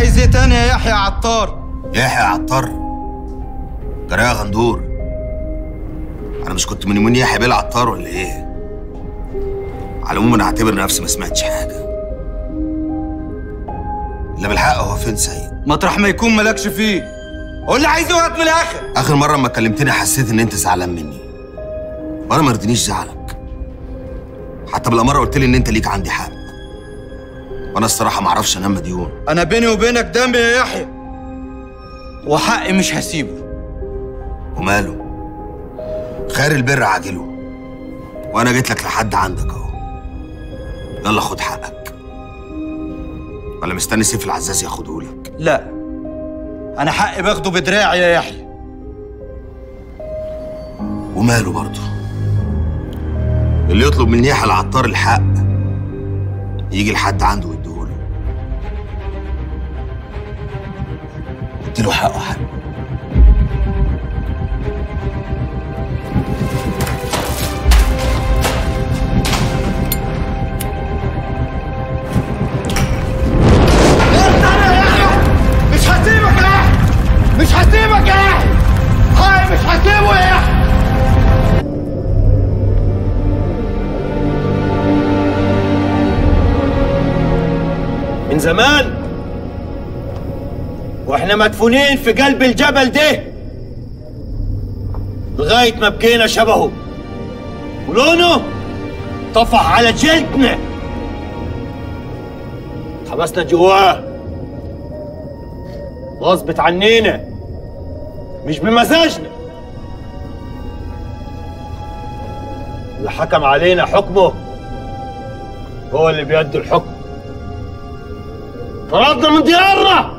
عايز ايه تاني يا يحيى عطار يحيى عطار جرى يا غندور انا مش كنت من يومين يحيى بيه العطار ولا ايه على العموم انا هعتبر نفسي ما سمعتش حاجه لا بالحق هو فين سيد مطرح ما يكون مالكش فيه قول لي عايز ايه وقت من الاخر اخر مره لما كلمتني حسيت ان انت زعلان مني وانا ما رضينيش زعلك حتى بالاماره قلت لي ان انت ليك عندي حق وانا الصراحه ما اعرفش انام مديون انا بيني وبينك دم يا يحيى وحقي مش هسيبه وماله خير البر عاجله وانا جيت لك لحد عندك اهو يلا خد حقك ولا مستني سيف العزاز ياخدهولك لا انا حقي باخده بدراعي يا يحيى وماله برضه اللي يطلب من يحيى العطار الحق يجي لحد عنده ويديهوله اديله حقه حق مش هسيبك يا يحيى مش هسيبك يا يحيى هاي مش هسيبه يا يحيى من زمان واحنا مدفونين في قلب الجبل ده لغاية ما بقينا شبهه ولونه طفح على جلدنا حبسنا جواه غصبت عنينا مش بمزاجنا اللي حكم علينا حكمه هو اللي بيده الحكم طردنا من ديارنا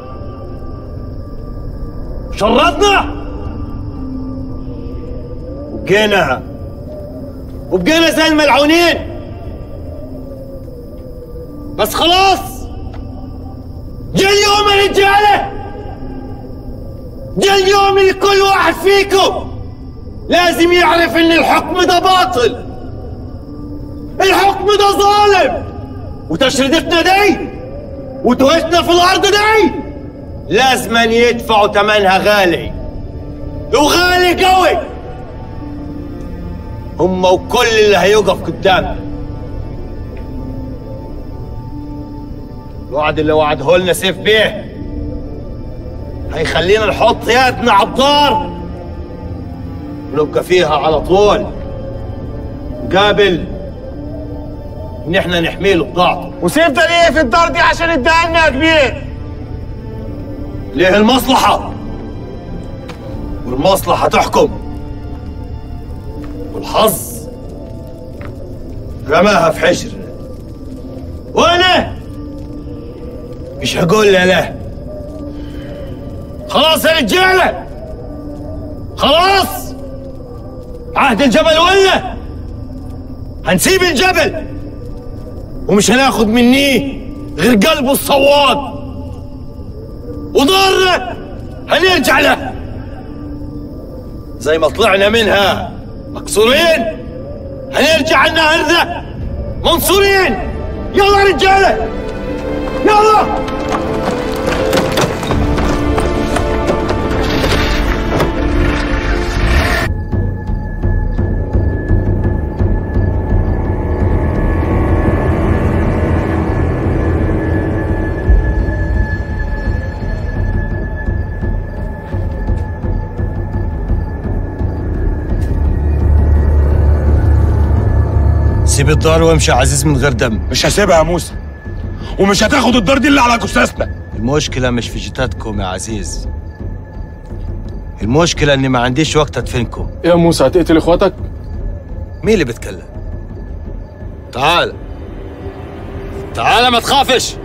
شردنا وبقينا وبقينا زي الملعونين بس خلاص جا اليوم يا رجاله جا اليوم اللي كل واحد فيكم لازم يعرف ان الحكم ده باطل الحكم ده ظالم وتشريدتنا دي وتوهتنا في الارض دي لازما يدفعوا ثمنها غالي وغالي قوي هم وكل اللي هيوقف قدامنا الوعد اللي وعده لنا سيف بيه هيخلينا نحط يدنا على الدار ونبقى فيها على طول قابل ان احنا نحمي له بضاعته وسيف ده ليه في الدار دي عشان اداها يا كبير ليه المصلحة والمصلحة تحكم والحظ رماها في حجر وانا مش هقول لا لا خلاص يا رجالة خلاص عهد الجبل ولا هنسيب الجبل ومش هناخد منيه غير قلبه الصواد وضارة هنرجع له زي ما طلعنا منها مكسورين هنرجع النهر ذا منصورين يلا رجالة يلا سيب الدار وامشي يا عزيز من غير دم مش هسيبها يا موسى ومش هتاخد الدار دي اللي على جثثنا المشكلة مش في جتاتكم يا عزيز المشكلة اني ما عنديش وقت ادفنكم يا موسى هتقتل اخواتك مين اللي بيتكلم؟ تعال تعال ما تخافش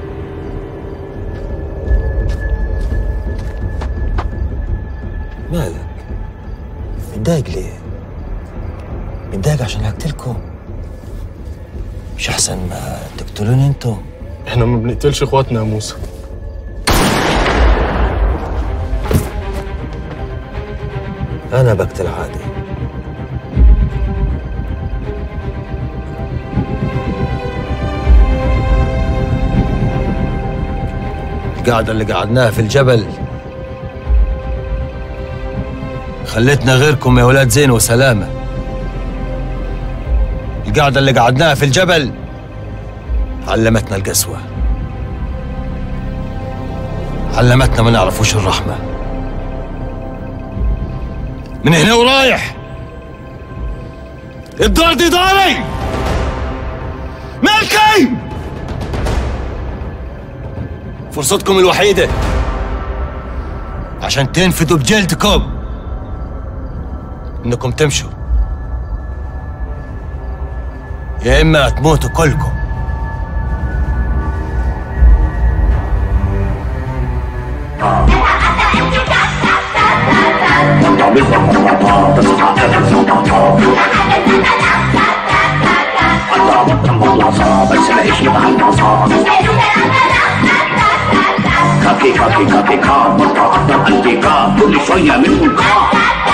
مالك؟ متضايق ليه؟ متضايق عشان هقتلكم مش احسن ما تقتلوني انتم احنا ما بنقتلش اخواتنا يا موسى انا بقتل عادي القعدة اللي قعدناها في الجبل خلتنا غيركم يا ولاد زين وسلامة القعدة اللي قعدناها في الجبل علمتنا القسوة علمتنا ما نعرفوش الرحمة من هنا ورايح الدار دي داري ملكي فرصتكم الوحيدة عشان تنفذوا بجلدكم انكم تمشوا يا اما تموتوا كلكم كاكي كاكي كاكي كا مرة أفضل أنتي كا كل شوية منكم كا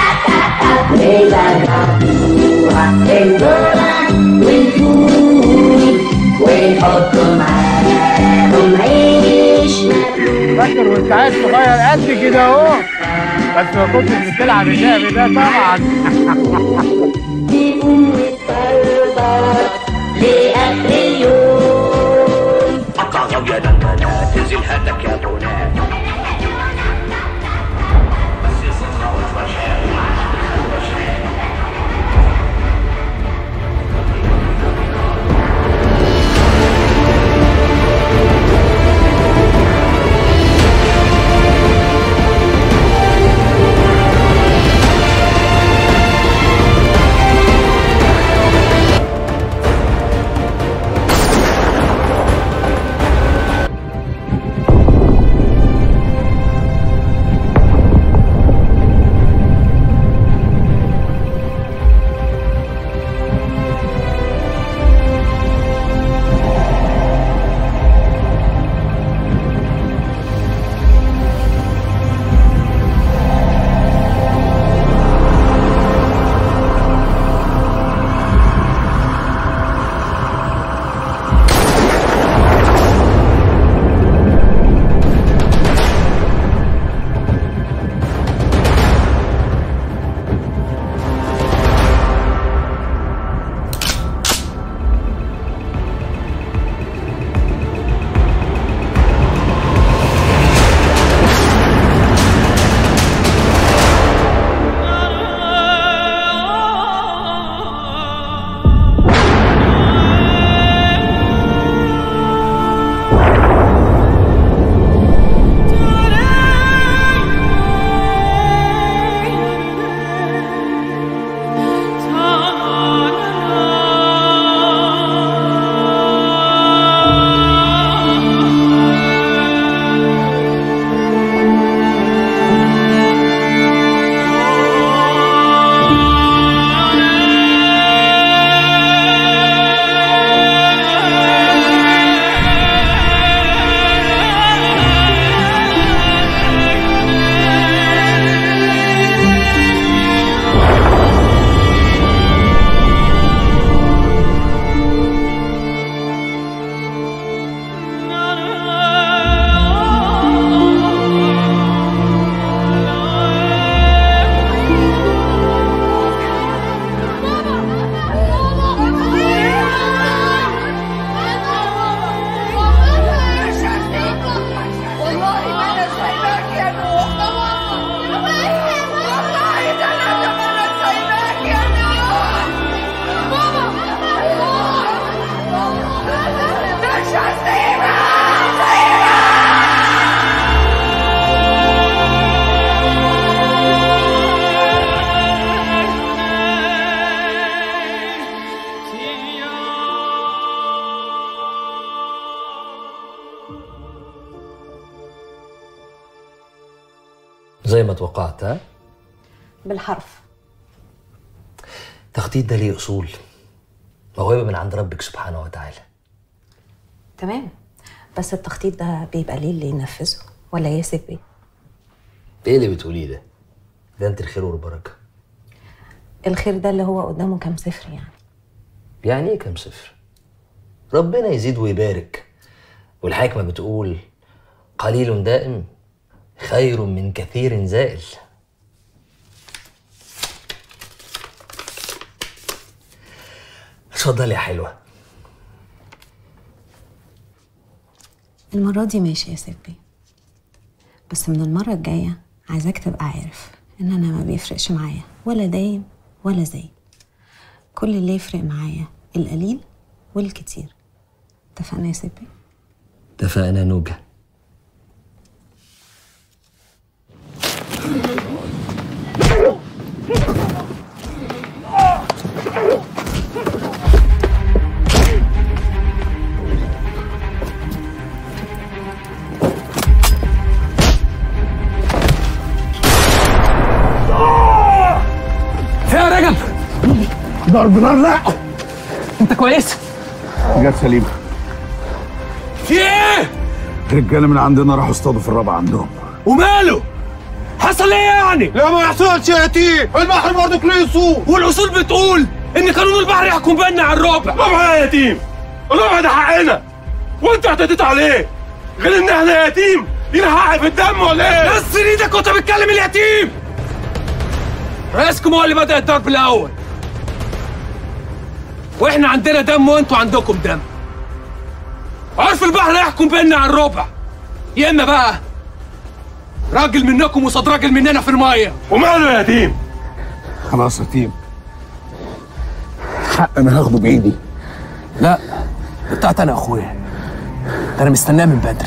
فاكر وانت عيل صغير قد كده اهو بس ما كنتش بتلعب اللعب ده طبعا قطع يا لندنا تنزل هدك يا بنات زي ما توقعت ها بالحرف التخطيط ده ليه اصول موهبه من عند ربك سبحانه وتعالى تمام بس التخطيط ده بيبقى ليه اللي ينفذه ولا ياسف بيه ايه اللي بتقوليه ده ده انت الخير والبركه الخير ده اللي هو قدامه كام صفر يعني يعني ايه كام صفر ربنا يزيد ويبارك والحكمه بتقول قليل دائم خير من كثير زائل اتفضل يا حلوة المرة دي ماشي يا سيبي بس من المرة الجاية عايزاك تبقى عارف إن أنا ما بيفرقش معايا ولا دايم ولا زي كل اللي يفرق معايا القليل والكتير اتفقنا يا سيبي؟ اتفقنا نوجة يا رجب ضرب نار لا انت كويس جت سليمه في ايه رجاله من عندنا راحوا اصطادوا في الرابعه عندهم وماله حصل ايه يعني لا ما يحصلش يا تيم البحر برضك ليه يصوم والاصول بتقول ان قانون البحر يحكم بيننا على الربع ربع يا يتيم الربع ده حقنا وانت اعتديت عليه غير ان احنا يتيم لينا حق في الدم ولا ايه؟ بس ايدك وانت بتكلم اليتيم رئيسكم هو اللي بدأ الضرب الأول واحنا عندنا دم وانتوا عندكم دم عرف البحر يحكم بيننا على الربع يا اما بقى راجل منكم وصاد راجل مننا في الميه وماله يا يتيم؟ خلاص يا تيم حق انا هاخده بايدي لا بتاعت انا يا اخويا ده انا مستناه من بدري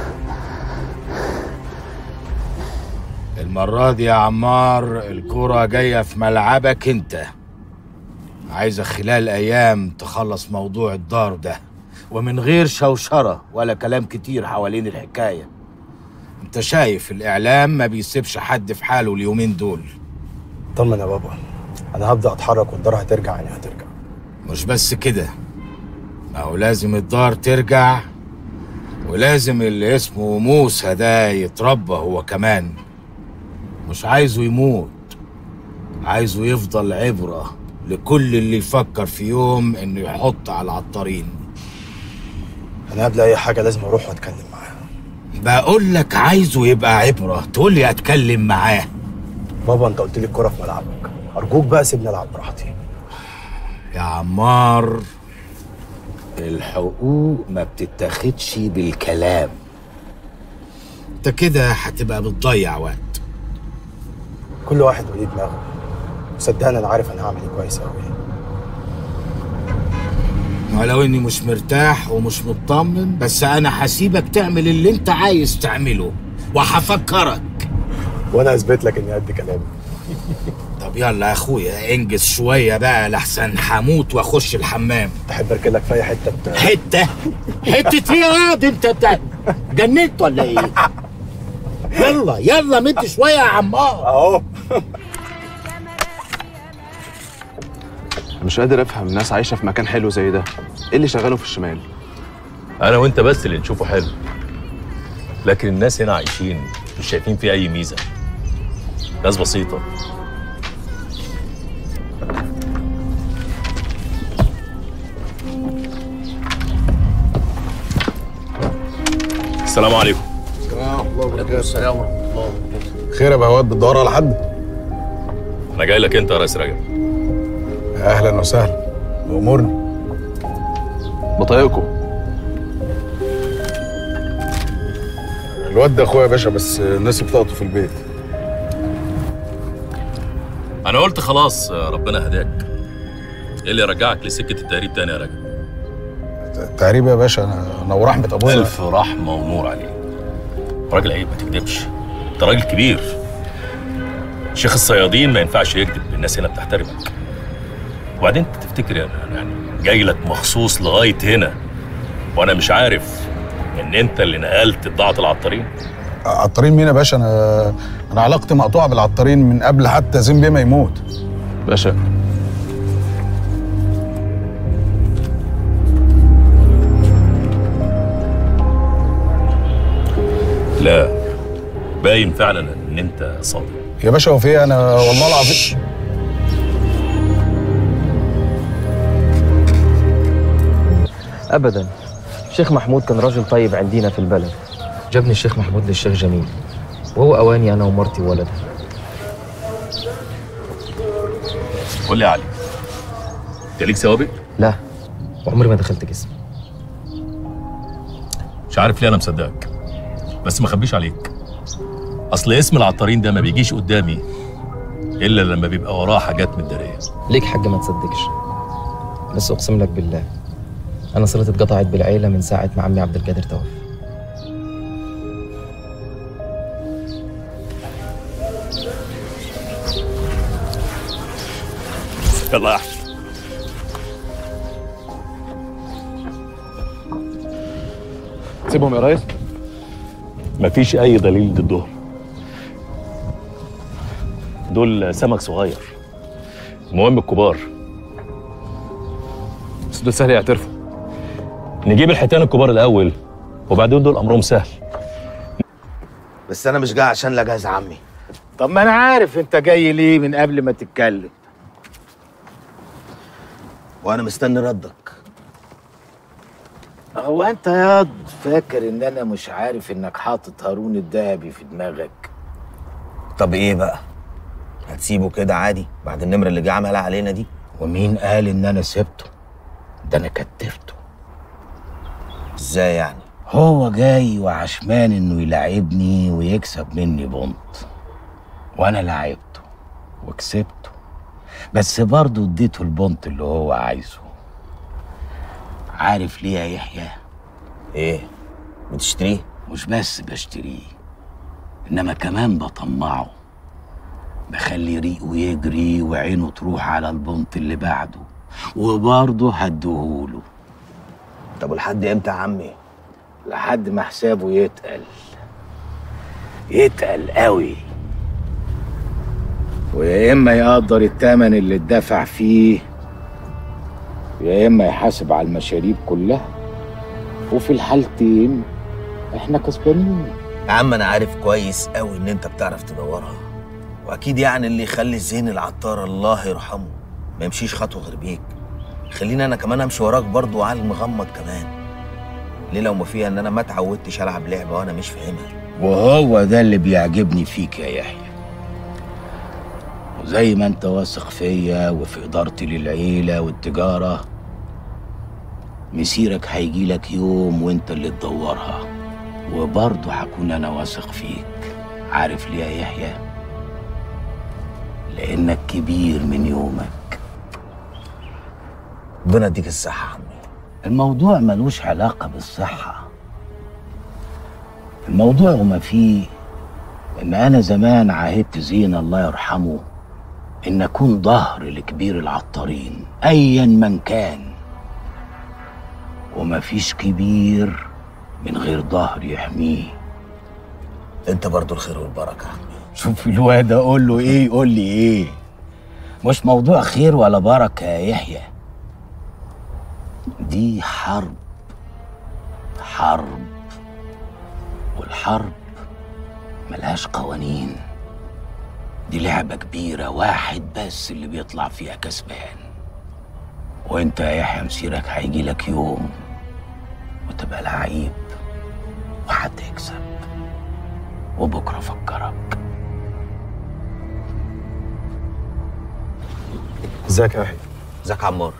المرة دي يا عمار الكرة جاية في ملعبك انت عايزة خلال أيام تخلص موضوع الدار ده ومن غير شوشرة ولا كلام كتير حوالين الحكاية انت شايف الإعلام ما بيسيبش حد في حاله اليومين دول طمن يا بابا انا هبدا اتحرك والدار هترجع يعني هترجع مش بس كده ما هو لازم الدار ترجع ولازم اللي اسمه موسى ده يتربى هو كمان مش عايزه يموت عايزه يفضل عبرة لكل اللي يفكر في يوم انه يحط على العطارين انا قبل اي حاجه لازم اروح واتكلم معاه بقول لك عايزه يبقى عبرة تقول لي اتكلم معاه بابا انت قلت لي الكوره في ملعبك ارجوك بقى سيبني العب براحتي يا عمار الحقوق ما بتتاخدش بالكلام انت كده هتبقى بتضيع وقت كل واحد وليه دماغه صدقني انا عارف انا هعمل ايه كويس قوي ولو اني مش مرتاح ومش مطمن بس انا هسيبك تعمل اللي انت عايز تعمله وهفكرك وانا اثبت لك اني قد كلامي طب يلا يا اخويا انجز شويه بقى لحسن هموت واخش الحمام تحب اركن لك في اي حته بتاع حته حته ايه يا واد انت انت جننت ولا ايه يلا يلا مد شويه يا عمار اهو مش قادر افهم ناس عايشه في مكان حلو زي ده ايه اللي شغاله في الشمال انا وانت بس اللي نشوفه حلو لكن الناس هنا عايشين مش شايفين فيه اي ميزه ناس بسيطه السلام عليكم السلام الله وبركاته السلام ورحمه الله خير يا بهوات بتدور على حد انا جاي لك انت يا ريس رجب اهلا وسهلا امورنا بطايقكم الواد ده اخويا يا باشا بس الناس بتقطه في البيت انا قلت خلاص ربنا هداك ايه اللي يرجعك لسكه التهريب تاني يا رجب التهريب يا باشا انا انا ورحمه ابويا الف رحمه ونور عليك راجل عيب ما تكذبش انت راجل كبير شيخ الصيادين ما ينفعش يكذب الناس هنا بتحترمك وبعدين انت تفتكر يعني يعني جاي لك مخصوص لغايه هنا وانا مش عارف ان انت اللي نقلت بضاعه العطارين عطارين مين يا باشا انا انا علاقتي مقطوعه بالعطارين من قبل حتى زين بيه ما يموت باشا لا باين فعلا ان انت صادق يا باشا هو في إيه؟ انا والله العظيم ابدا شيخ محمود كان راجل طيب عندنا في البلد جابني الشيخ محمود للشيخ جميل وهو اواني انا ومرتي وولدي قول لي يا علي انت ليك سوابق؟ لا وعمري ما دخلت جسم مش عارف ليه انا مصدقك بس ما اخبيش عليك اصل اسم العطارين ده ما بيجيش قدامي الا لما بيبقى وراه حاجات متداريه ليك حاجه ما تصدقش بس اقسم لك بالله انا صلتي اتقطعت بالعيله من ساعه ما عمي عبد القادر توفى يلا يا احمد سيبهم يا ريس مفيش اي دليل ضدهم دول سمك صغير المهم الكبار بس دول سهل يعترفوا نجيب الحيتان الكبار الاول وبعدين دول امرهم سهل بس انا مش جاي عشان لا جاهز عمي طب ما انا عارف انت جاي ليه من قبل ما تتكلم وانا مستني ردك هو انت ياض فاكر ان انا مش عارف انك حاطط هارون الذهبي في دماغك طب ايه بقى هتسيبه كده عادي بعد النمره اللي جه عملها علينا دي ومين قال ان انا سبته ده انا كتفته ازاي يعني هو جاي وعشمان انه يلعبني ويكسب مني بونت وانا لعبته وكسبته بس برضه اديته البونت اللي هو عايزه عارف ليه يا يحيى ايه بتشتريه مش بس بشتريه انما كمان بطمعه بخلي ريقه يجري وعينه تروح على البونت اللي بعده وبرضه هديهوله طب ولحد امتى يا عمي لحد ما حسابه يتقل يتقل قوي ويا اما يقدر التمن اللي اتدفع فيه يا اما يحاسب على المشاريب كلها وفي الحالتين احنا كسبانين يا عم انا عارف كويس قوي ان انت بتعرف تدورها واكيد يعني اللي يخلي الزين العطار الله يرحمه ما يمشيش خطوه غير بيك خليني انا كمان امشي وراك برضه وعلى المغمض كمان ليه لو ما فيها ان انا ما اتعودتش العب لعبه وانا مش فاهمها وهو ده اللي بيعجبني فيك يا يحيى وزي ما انت واثق فيا وفي ادارتي للعيله والتجاره مسيرك هيجيلك يوم وانت اللي تدورها وبرضه هكون انا واثق فيك عارف ليه يا يحيى لانك كبير من يومك ربنا يديك الصحه يا عمي الموضوع ملوش علاقه بالصحه الموضوع وما فيه ان انا زمان عاهدت زين الله يرحمه ان اكون ظهر لكبير العطارين ايا من كان وما فيش كبير من غير ظهر يحميه انت برضو الخير والبركه يا عمي شوف الواد اقول له ايه يقول لي ايه مش موضوع خير ولا بركه يا يحيى دي حرب حرب والحرب ملهاش قوانين دي لعبة كبيرة واحد بس اللي بيطلع فيها كسبان وانت يا يحيى مسيرك هيجي لك يوم وتبقى لعيب وهتكسب وبكرة فكرك ازيك يا يحيى ازيك يا عمار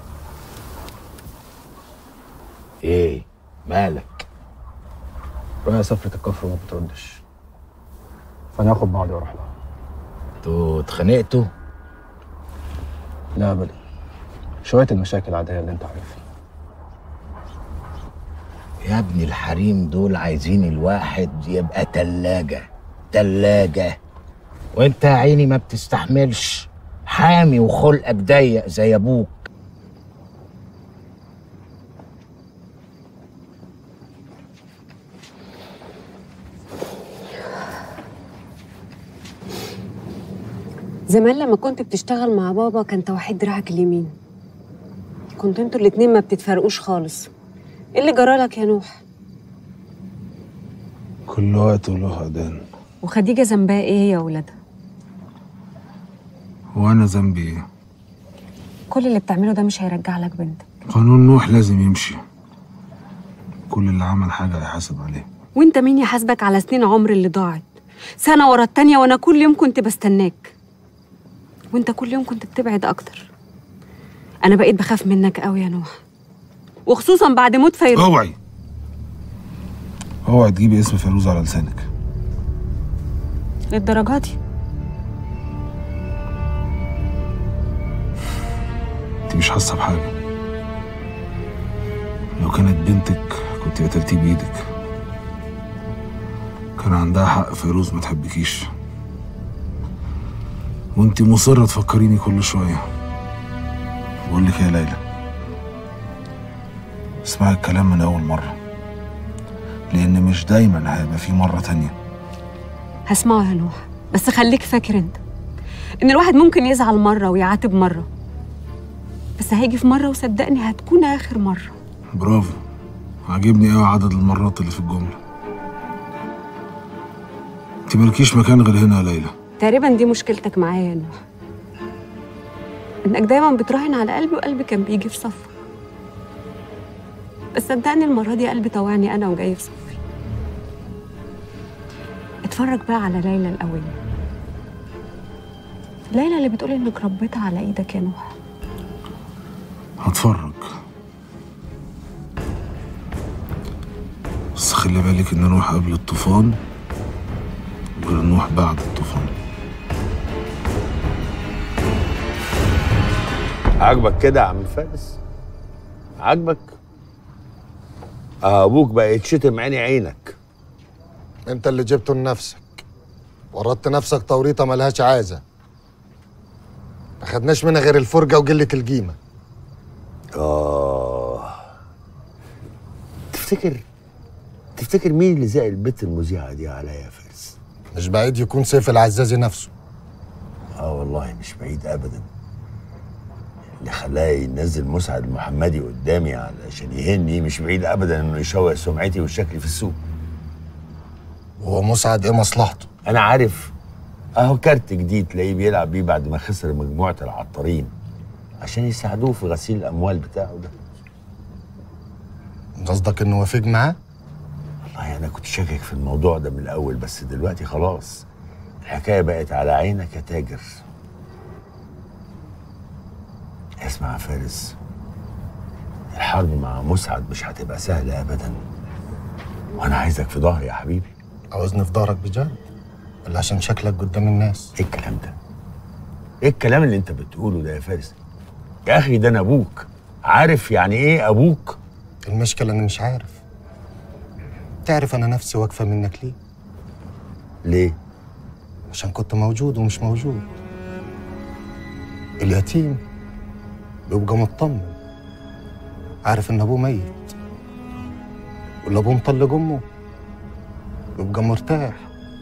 ايه مالك رؤيا سافرت الكفر وما بتردش فانا هاخد بعضي واروح لها انتوا اتخانقتوا لا ابدا شويه المشاكل العاديه اللي انت عارفها يا ابني الحريم دول عايزين الواحد يبقى تلاجة تلاجة وانت يا عيني ما بتستحملش حامي وخلقك ضيق زي ابوك زمان لما كنت بتشتغل مع بابا كان توحيد دراعك اليمين كنتوا انتوا الاتنين ما بتتفرقوش خالص ايه اللي جرالك يا نوح كل وقت وله اذان وخديجه ذنبها ايه يا ولادها وانا ذنبي ايه كل اللي بتعمله ده مش هيرجع لك بنتك قانون نوح لازم يمشي كل اللي عمل حاجه هيحاسب عليه وانت مين يحاسبك على سنين عمر اللي ضاعت سنة ورا التانية وانا كل يوم كنت بستناك وانت كل يوم كنت بتبعد اكتر انا بقيت بخاف منك قوي يا نوح وخصوصا بعد موت فيروز اوعي اوعي تجيبي اسم فيروز على لسانك للدرجة دي انت مش حاسه بحاجه لو كانت بنتك كنت قتلتيه بايدك كان عندها حق فيروز ما تحبكيش وانت مصرة تفكريني كل شوية بقول لك يا ليلى اسمعي الكلام من أول مرة لأن مش دايما هيبقى في مرة تانية هسمعه يا نوح بس خليك فاكر انت ان الواحد ممكن يزعل مرة ويعاتب مرة بس هيجي في مرة وصدقني هتكون آخر مرة برافو عاجبني قوي عدد المرات اللي في الجملة انت مالكيش مكان غير هنا يا ليلى تقريبا دي مشكلتك معايا يا نوح انك دايما بتراهن على قلبي وقلبي كان بيجي في صفك بس صدقني المرة دي قلبي طوعني أنا وجاي في صفي اتفرج بقى على ليلى الأول ليلى اللي بتقول إنك ربيتها على إيدك يا نوح هتفرج بس خلي بالك ان نوح قبل الطوفان غير نوح بعد الطوفان عاجبك كده يا عم فارس عاجبك آه، ابوك بقى يتشتم عيني عينك انت اللي جبته لنفسك ورطت نفسك توريطه ملهاش عازه ما خدناش منها غير الفرجه وقله القيمه اه تفتكر تفتكر مين اللي زق البت المذيعه دي عليا يا فارس مش بعيد يكون سيف العزازي نفسه اه والله مش بعيد ابدا اللي خلاه ينزل مسعد المحمدي قدامي علشان يهني مش بعيد ابدا انه يشوه سمعتي وشكلي في السوق هو مسعد ايه مصلحته انا عارف اهو كارت جديد تلاقيه بيلعب بيه بعد ما خسر مجموعه العطارين عشان يساعدوه في غسيل الاموال بتاعه ده قصدك انه وافق معاه والله انا كنت شاكك في الموضوع ده من الاول بس دلوقتي خلاص الحكايه بقت على عينك يا تاجر اسمع يا فارس الحرب مع مسعد مش هتبقى سهله ابدا وانا عايزك في ظهري يا حبيبي عاوزني في ظهرك بجد ولا عشان شكلك قدام الناس ايه الكلام ده ايه الكلام اللي انت بتقوله ده يا فارس يا اخي ده انا ابوك عارف يعني ايه ابوك المشكله اني مش عارف تعرف انا نفسي واقفه منك ليه ليه عشان كنت موجود ومش موجود اليتيم بيبقى مطمن عارف ان ابوه ميت واللي ابوه مطلق امه بيبقى مرتاح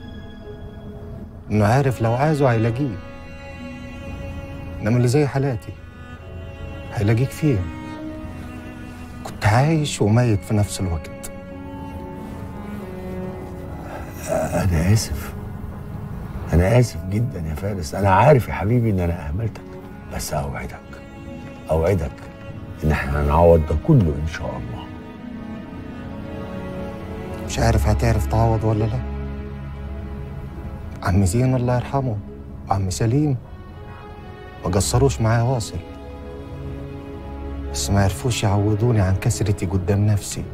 انه عارف لو عايزه هيلاقيه انما اللي زي حالاتي هيلاقيك فين كنت عايش وميت في نفس الوقت انا اسف انا اسف جدا يا فارس انا عارف يا حبيبي ان انا اهملتك بس اوعدك اوعدك ان احنا هنعوض ده كله ان شاء الله مش عارف هتعرف تعوض ولا لا عم زين الله يرحمه وعم سليم ما قصروش معايا واصل بس ما عرفوش يعوضوني عن كسرتي قدام نفسي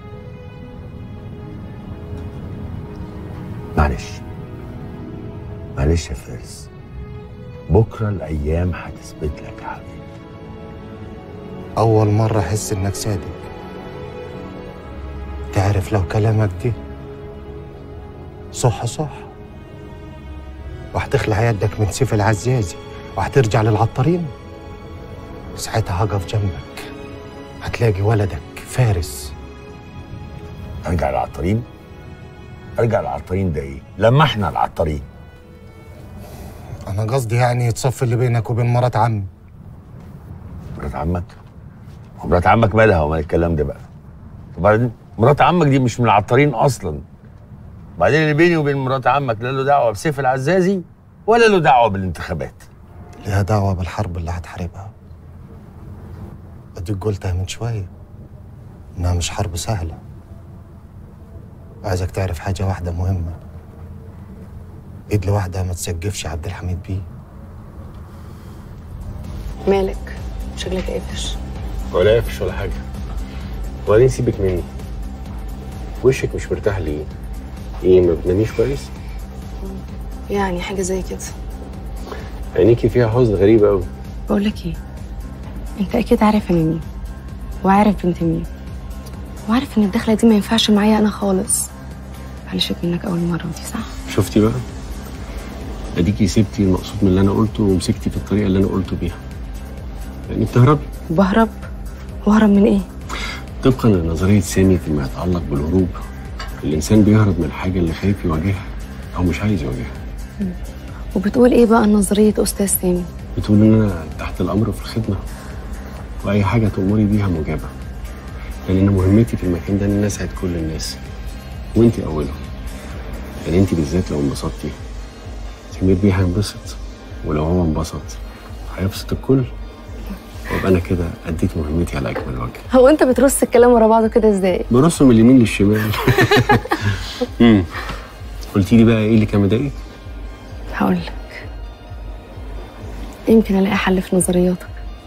معلش معلش يا فارس بكره الايام هتثبت لك يا حبيبي أول مرة أحس إنك صادق تعرف لو كلامك دي صح صح وهتخلع يدك من سيف العزازي وهترجع للعطارين ساعتها هقف جنبك هتلاقي ولدك فارس ارجع للعطارين ارجع للعطارين ده ايه لما احنا العطارين أنا قصدي يعني يتصفي اللي بينك وبين مرات عمي مرات عمك ومرات عمك مالها ومال الكلام ده بقى وبعدين مرات عمك دي مش من العطارين اصلا بعدين اللي بيني وبين مرات عمك لا له دعوه بسيف العزازي ولا له دعوه بالانتخابات ليها دعوة بالحرب اللي هتحاربها أديك قلتها من شوية إنها مش حرب سهلة وعايزك تعرف حاجة واحدة مهمة إيد لوحدها ما تسجفش عبد الحميد بيه مالك شكلك قافش ولا قافش ولا حاجه وبعدين سيبك مني وشك مش مرتاح ليه ايه ما بتناميش كويس يعني حاجه زي كده عينيكي فيها حزن غريب قوي بقول لك ايه انت اكيد عارف انا مين وعارف بنت مين وعارف ان الدخله دي ما ينفعش معايا انا خالص معلش منك اول مره دي صح شفتي بقى اديكي سبتي المقصود من اللي انا قلته ومسكتي في الطريقه اللي انا قلته بيها يعني بتهربي بهرب وهرب من ايه طبقا لنظريه سامي فيما يتعلق بالهروب الانسان بيهرب من الحاجه اللي خايف يواجهها او مش عايز يواجهها وبتقول ايه بقى نظريه استاذ سامي بتقول ان انا تحت الامر وفي الخدمه واي حاجه تامري بيها مجابه لان انا مهمتي في المكان ده ان انا اسعد كل الناس وانت اولهم يعني انت بالذات لو انبسطتي سمير بيه هينبسط ولو هو انبسط هيبسط الكل وابقى انا كده اديت مهمتي على اكمل وجه هو انت بترص الكلام ورا بعضه كده ازاي برص من اليمين للشمال امم قلتي لي بقى ايه اللي كان مضايقك هقول لك يمكن الاقي حل في نظرياتك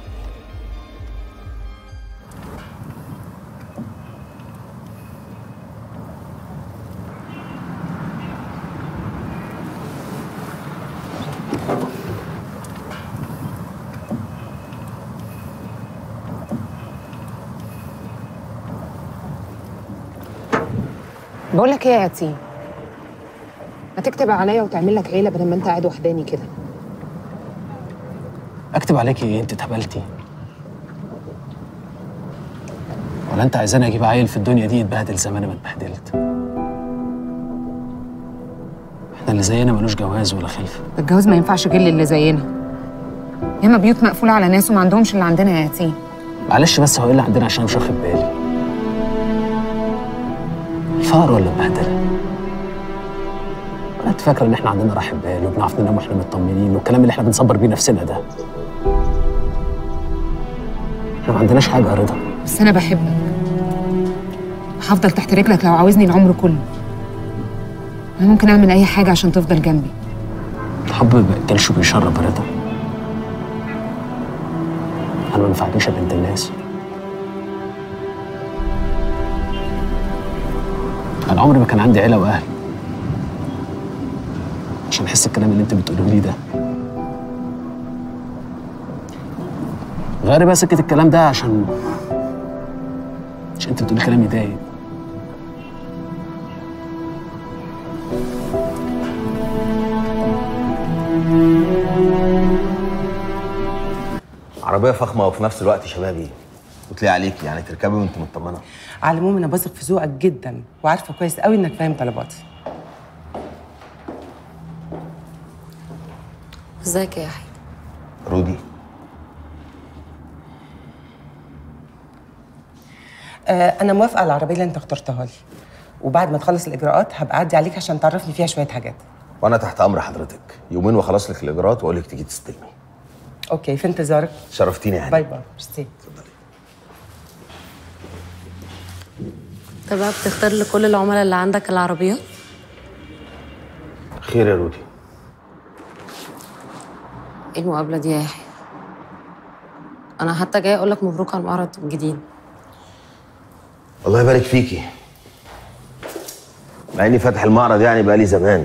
بقول لك ايه يا يتيم ما تكتب عليا وتعمل لك عيله بدل ما انت قاعد وحداني كده اكتب عليكي ايه انت اتهبلتي ولا انت عايزاني اجيب عيل في الدنيا دي يتبهدل زي ما انا ما اتبهدلت احنا اللي زينا ملوش جواز ولا خلفه الجواز ما ينفعش غير اللي زينا ياما بيوت مقفوله على ناس وما عندهمش اللي عندنا يا يتيم معلش بس هو ايه اللي عندنا عشان مش واخد بالي الفقر ولا البهدله ولا انت فاكره ان احنا عندنا راحه بال وبنعرف ننام واحنا مطمنين والكلام اللي احنا بنصبر بيه نفسنا ده احنا ما عندناش حاجه يا رضا بس انا بحبك هفضل تحت رجلك لو عاوزني العمر كله انا ممكن اعمل اي حاجه عشان تفضل جنبي الحب ما بياكلش وبيشرب يا رضا انا ما نفعتنيش يا بنت الناس انا عمري ما كان عندي عيله واهل عشان احس الكلام اللي انت بتقوله لي ده غيري بقى سكه الكلام ده عشان عشان انت بتقولي كلام يضايق عربية فخمة وفي نفس الوقت شبابي وتلاقي عليك يعني تركبي وانت مطمنة على العموم انا بثق في ذوقك جدا وعارفه كويس قوي انك فاهم طلباتي ازيك يا يحيى رودي آه انا موافقه على العربيه اللي انت اخترتها لي وبعد ما تخلص الاجراءات هبقى اعدي عليك عشان تعرفني فيها شويه حاجات وانا تحت امر حضرتك يومين واخلص لك الاجراءات واقول لك تيجي تستلمي اوكي في انتظارك شرفتيني يا هاني باي باي ميرسي طب بقى بتختار لكل العملاء اللي عندك العربيات خير يا رودي ايه المقابله دي يا يحيى انا حتى جاي اقول لك مبروك على المعرض الجديد الله يبارك فيكي مع اني فاتح المعرض يعني بقالي زمان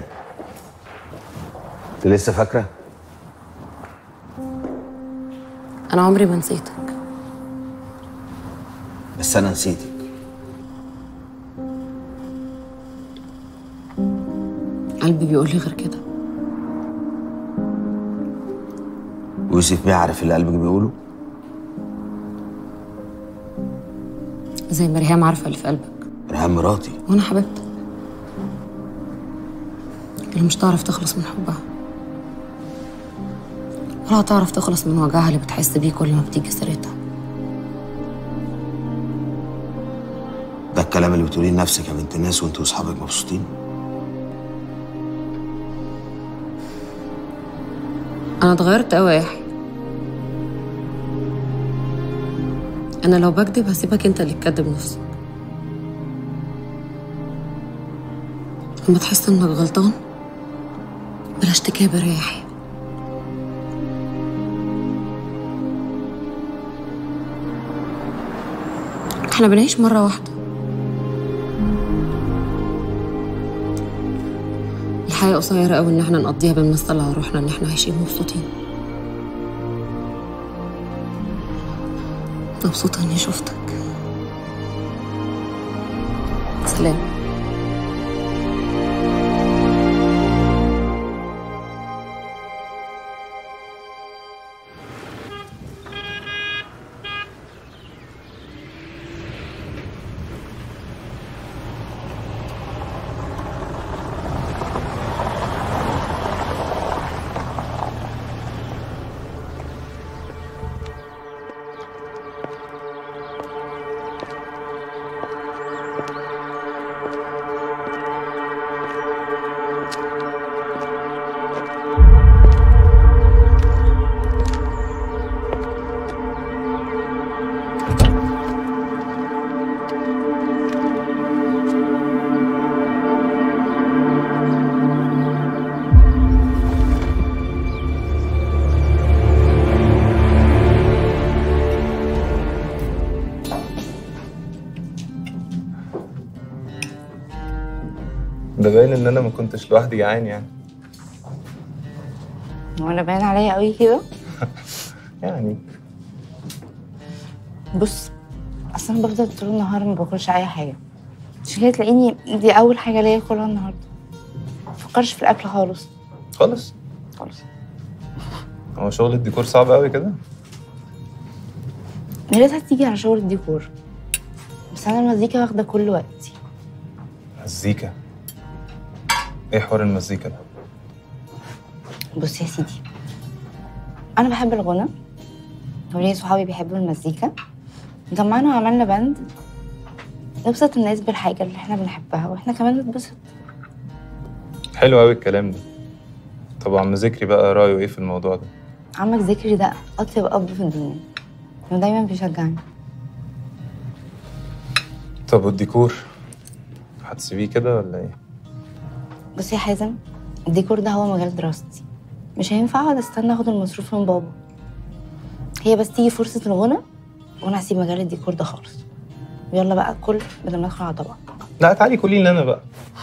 انت لسه فاكره انا عمري ما نسيتك بس انا نسيتك قلبي بيقول لي غير كده ويوسف بيه عارف اللي قلبك بيقوله زي ما ريهام عارفه اللي في قلبك ريهام مراتي وانا حبيبتك اللي مش تعرف تخلص من حبها ولا هتعرف تخلص من وجعها اللي بتحس بيه كل ما بتيجي سيرتها ده الكلام اللي بتقوليه لنفسك يا بنت الناس وانت واصحابك مبسوطين انا اتغيرت قوي يا يحيى انا لو بكذب هسيبك انت اللي تكذب نفسك لما تحس انك غلطان بلاش تكابر يا يحيى احنا بنعيش مرة واحدة الحياة قصيرة قوي ان احنا نقضيها بنمثل على روحنا ان احنا عايشين مبسوطين مبسوطة اني شفتك سلام ده باين ان انا ما كنتش لوحدي جعان يعني وانا باين عليا قوي كده يعني بص اصل انا بفضل طول النهار ما باكلش اي حاجه عشان كده تلاقيني دي اول حاجه ليا اكلها النهارده مفكرش في الاكل خالص خالص خالص هو شغل الديكور صعب قوي كده يا ريتها تيجي على شغل الديكور بس انا المزيكا واخده كل وقتي مزيكا ايه حوار المزيكا ده بص يا سيدي انا بحب الغنى وليا صحابي بيحبوا المزيكا جمعنا وعملنا باند نبسط الناس بالحاجه اللي احنا بنحبها واحنا كمان نتبسط حلو قوي الكلام ده طب عم ذكري بقى رايه ايه في الموضوع ده عمك ذكري ده اطيب اب في الدنيا انه دايما بيشجعني طب والديكور هتسيبيه كده ولا ايه بص يا حازم الديكور ده هو مجال دراستي مش هينفع اقعد استنى اخد المصروف من بابا هي بس تيجي فرصة الغنى وانا هسيب مجال الديكور ده خالص ويلا بقى كل بدل ما ندخل على طبق لا تعالي كلي لي انا بقى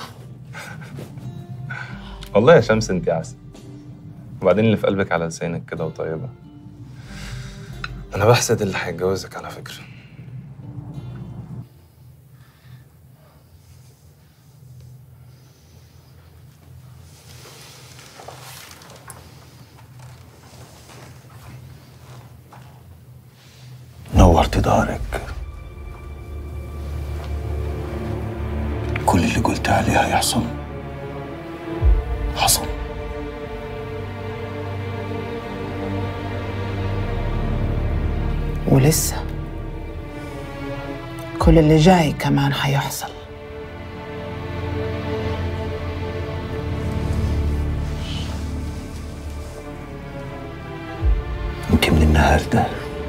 والله يا شمس انت عسل وبعدين اللي في قلبك على لسانك كده وطيبه انا بحسد اللي هيتجوزك على فكره نورت دارك كل اللي قلت عليه هيحصل حصل ولسه كل اللي جاي كمان هيحصل انت من النهارده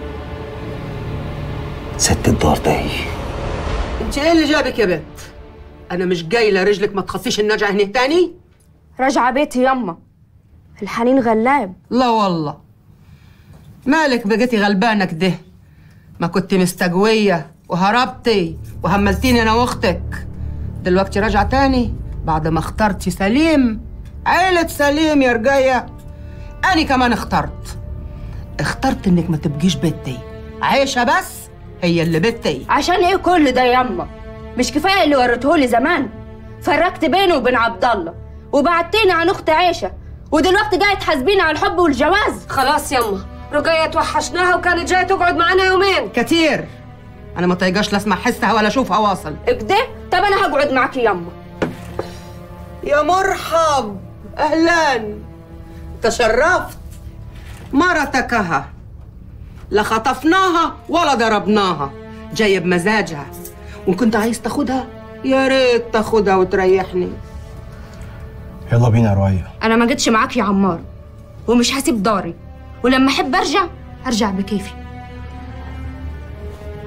ست الدار دي انت ايه اللي جابك يا بنت؟ انا مش جاي رجلك ما تخصيش النجعه هنا تاني؟ راجعة بيتي يما الحنين غلاب لا والله مالك بقيتي غلبانة كده ما كنت مستقوية وهربتي وهملتيني انا واختك دلوقتي راجعة تاني بعد ما اخترتي سليم عيلة سليم يا رجاية أنا كمان اخترت اخترت انك ما تبقيش بنتي عايشة بس هي اللي بنتي عشان ايه كل ده يما مش كفايه اللي وريتهولي زمان فرقت بيني وبين عبد الله وبعدتيني عن اخت عيشه ودلوقتي جايه تحاسبيني على الحب والجواز خلاص يما رقية توحشناها وكانت جايه تقعد معانا يومين كتير انا ما طايقاش لا اسمع حسها ولا اشوفها واصل كده طب انا هقعد معاكي يما يا مرحب اهلا تشرفت مرتك ها لا خطفناها ولا ضربناها جايه بمزاجها وان كنت عايز تاخدها يا ريت تاخدها وتريحني يلا بينا يا رؤية انا ما جيتش معاك يا عمار ومش هسيب داري ولما احب ارجع ارجع بكيفي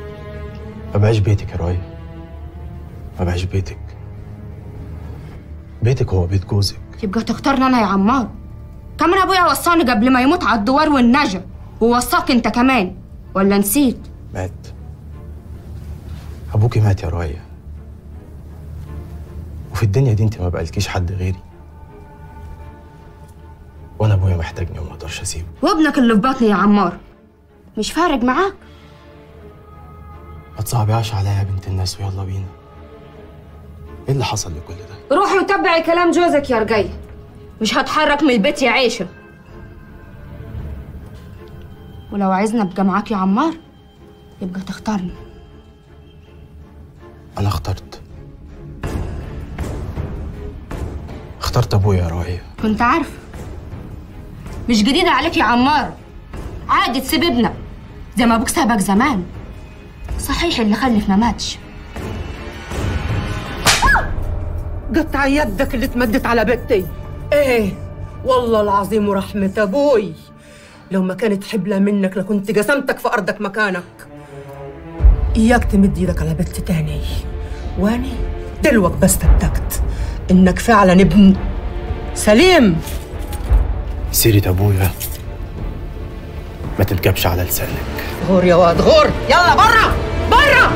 ما بقاش بيتك يا رؤية ما بقاش بيتك بيتك هو بيت جوزك يبقى تختارني انا يا عمار كمان ابويا وصاني قبل ما يموت على الدوار والنجا ووصاك انت كمان ولا نسيت مات ابوكي مات يا رؤية وفي الدنيا دي انت ما بقالكيش حد غيري وانا ابويا محتاجني وما اقدرش اسيبه وابنك اللي في بطني يا عمار مش فارق معاك ما تصعبيهاش عليا يا بنت الناس ويلا بينا ايه اللي حصل لكل ده روحي وتبعي كلام جوزك يا رجية مش هتحرك من البيت يا عيشة ولو عايزني ابقى معاك يا عمار يبقى تختارني انا اخترت اخترت ابويا يا رؤية كنت عارفة مش جديدة عليك يا عمار عادي تسيب ابنك زي ما ابوك سابك زمان صحيح اللي خلف ما ماتش قطع يدك اللي اتمدت على بنتي ايه والله العظيم ورحمة ابوي لو ما كانت حبلة منك لكنت قسمتك في ارضك مكانك اياك تمد ايدك على بنت تاني واني دلوك بس صدقت انك فعلا ابن سليم سيرة ابويا ما تتجابش على لسانك غور يا واد غور يلا برا برا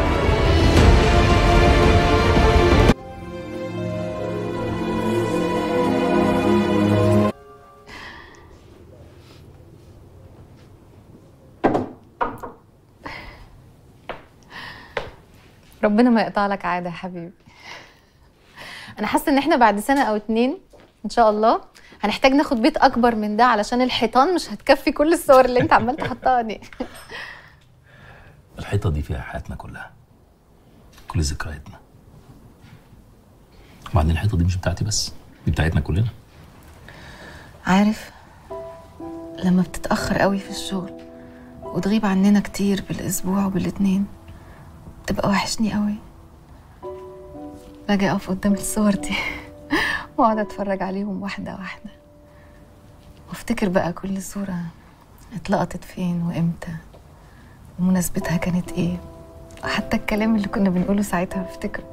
ربنا ما يقطع لك عادة يا حبيبي أنا حاسة إن إحنا بعد سنة أو اتنين إن شاء الله هنحتاج ناخد بيت أكبر من ده علشان الحيطان مش هتكفي كل الصور اللي أنت عمال تحطها دي الحيطه دي فيها حياتنا كلها كل ذكرياتنا وبعدين الحيطه دي مش بتاعتي بس دي بتاعتنا كلنا عارف لما بتتأخر قوي في الشغل وتغيب عننا كتير بالأسبوع وبالاتنين بتبقى وحشني قوي باجي أقف قدام الصور دي وأقعد أتفرج عليهم واحدة واحدة وافتكر بقى كل صورة اتلقطت فين وإمتى ومناسبتها كانت إيه وحتى الكلام اللي كنا بنقوله ساعتها بفتكره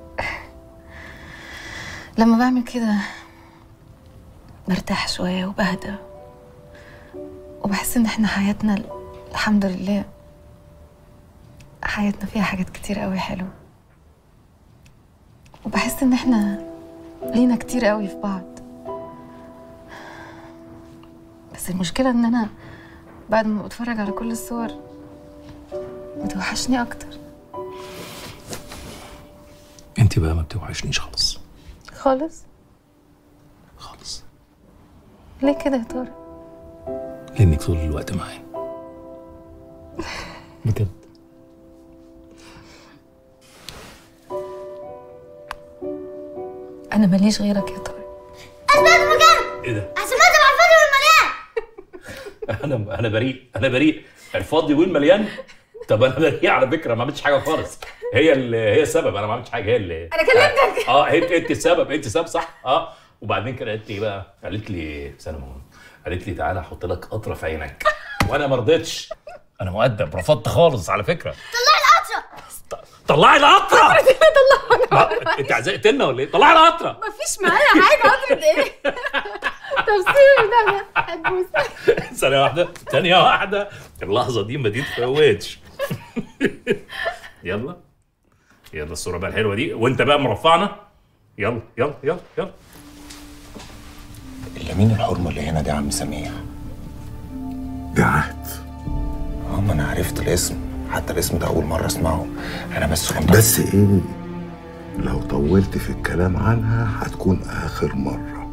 لما بعمل كده برتاح شوية وبهدى وبحس إن إحنا حياتنا الحمد لله حياتنا فيها حاجات كتير قوي حلوة وبحس إن إحنا لينا كتير قوي في بعض بس المشكلة إن أنا بعد ما بتفرج على كل الصور بتوحشني أكتر انت بقى ما بتوحشنيش خالص خالص خالص ليه كده يا ترى؟ لانك طول الوقت معايا بجد أنا ماليش غيرك يا ترى اثبت مكان ايه ده احسبها مع الفاضي والمليان انا انا بريء انا بريء الفاضي والمليان طب انا بريء على فكره ما عملتش حاجه خالص هي اللي هي السبب انا ما عملتش حاجه هي اللي انا كلمتك اه انت انت السبب انت السبب صح اه وبعدين كده قالت لي ايه بقى قالت لي استنى مهم قالت لي تعالى احط لك قطره في عينك وانا ما رضيتش انا مؤدب رفضت خالص على فكره طلعي القطره طلعي القطره طلعها ما- انت عزقتنا ولا ايه طلعي القطره مفيش معايا حاجه قطره ايه طب سيبي ده هتبوس ثانيه واحده ثانيه واحده اللحظه دي ما تتفوتش يلا يلا الصوره بقى الحلوه دي وانت بقى مرفعنا يلا يلا يلا يلا إلا مين الحرمة اللي هنا دي يا عم سميح؟ ده عهد اه ما انا عرفت الاسم حتى الاسم ده اول مرة اسمعه انا بس كنت بس ايه لو طولت في الكلام عنها هتكون اخر مرة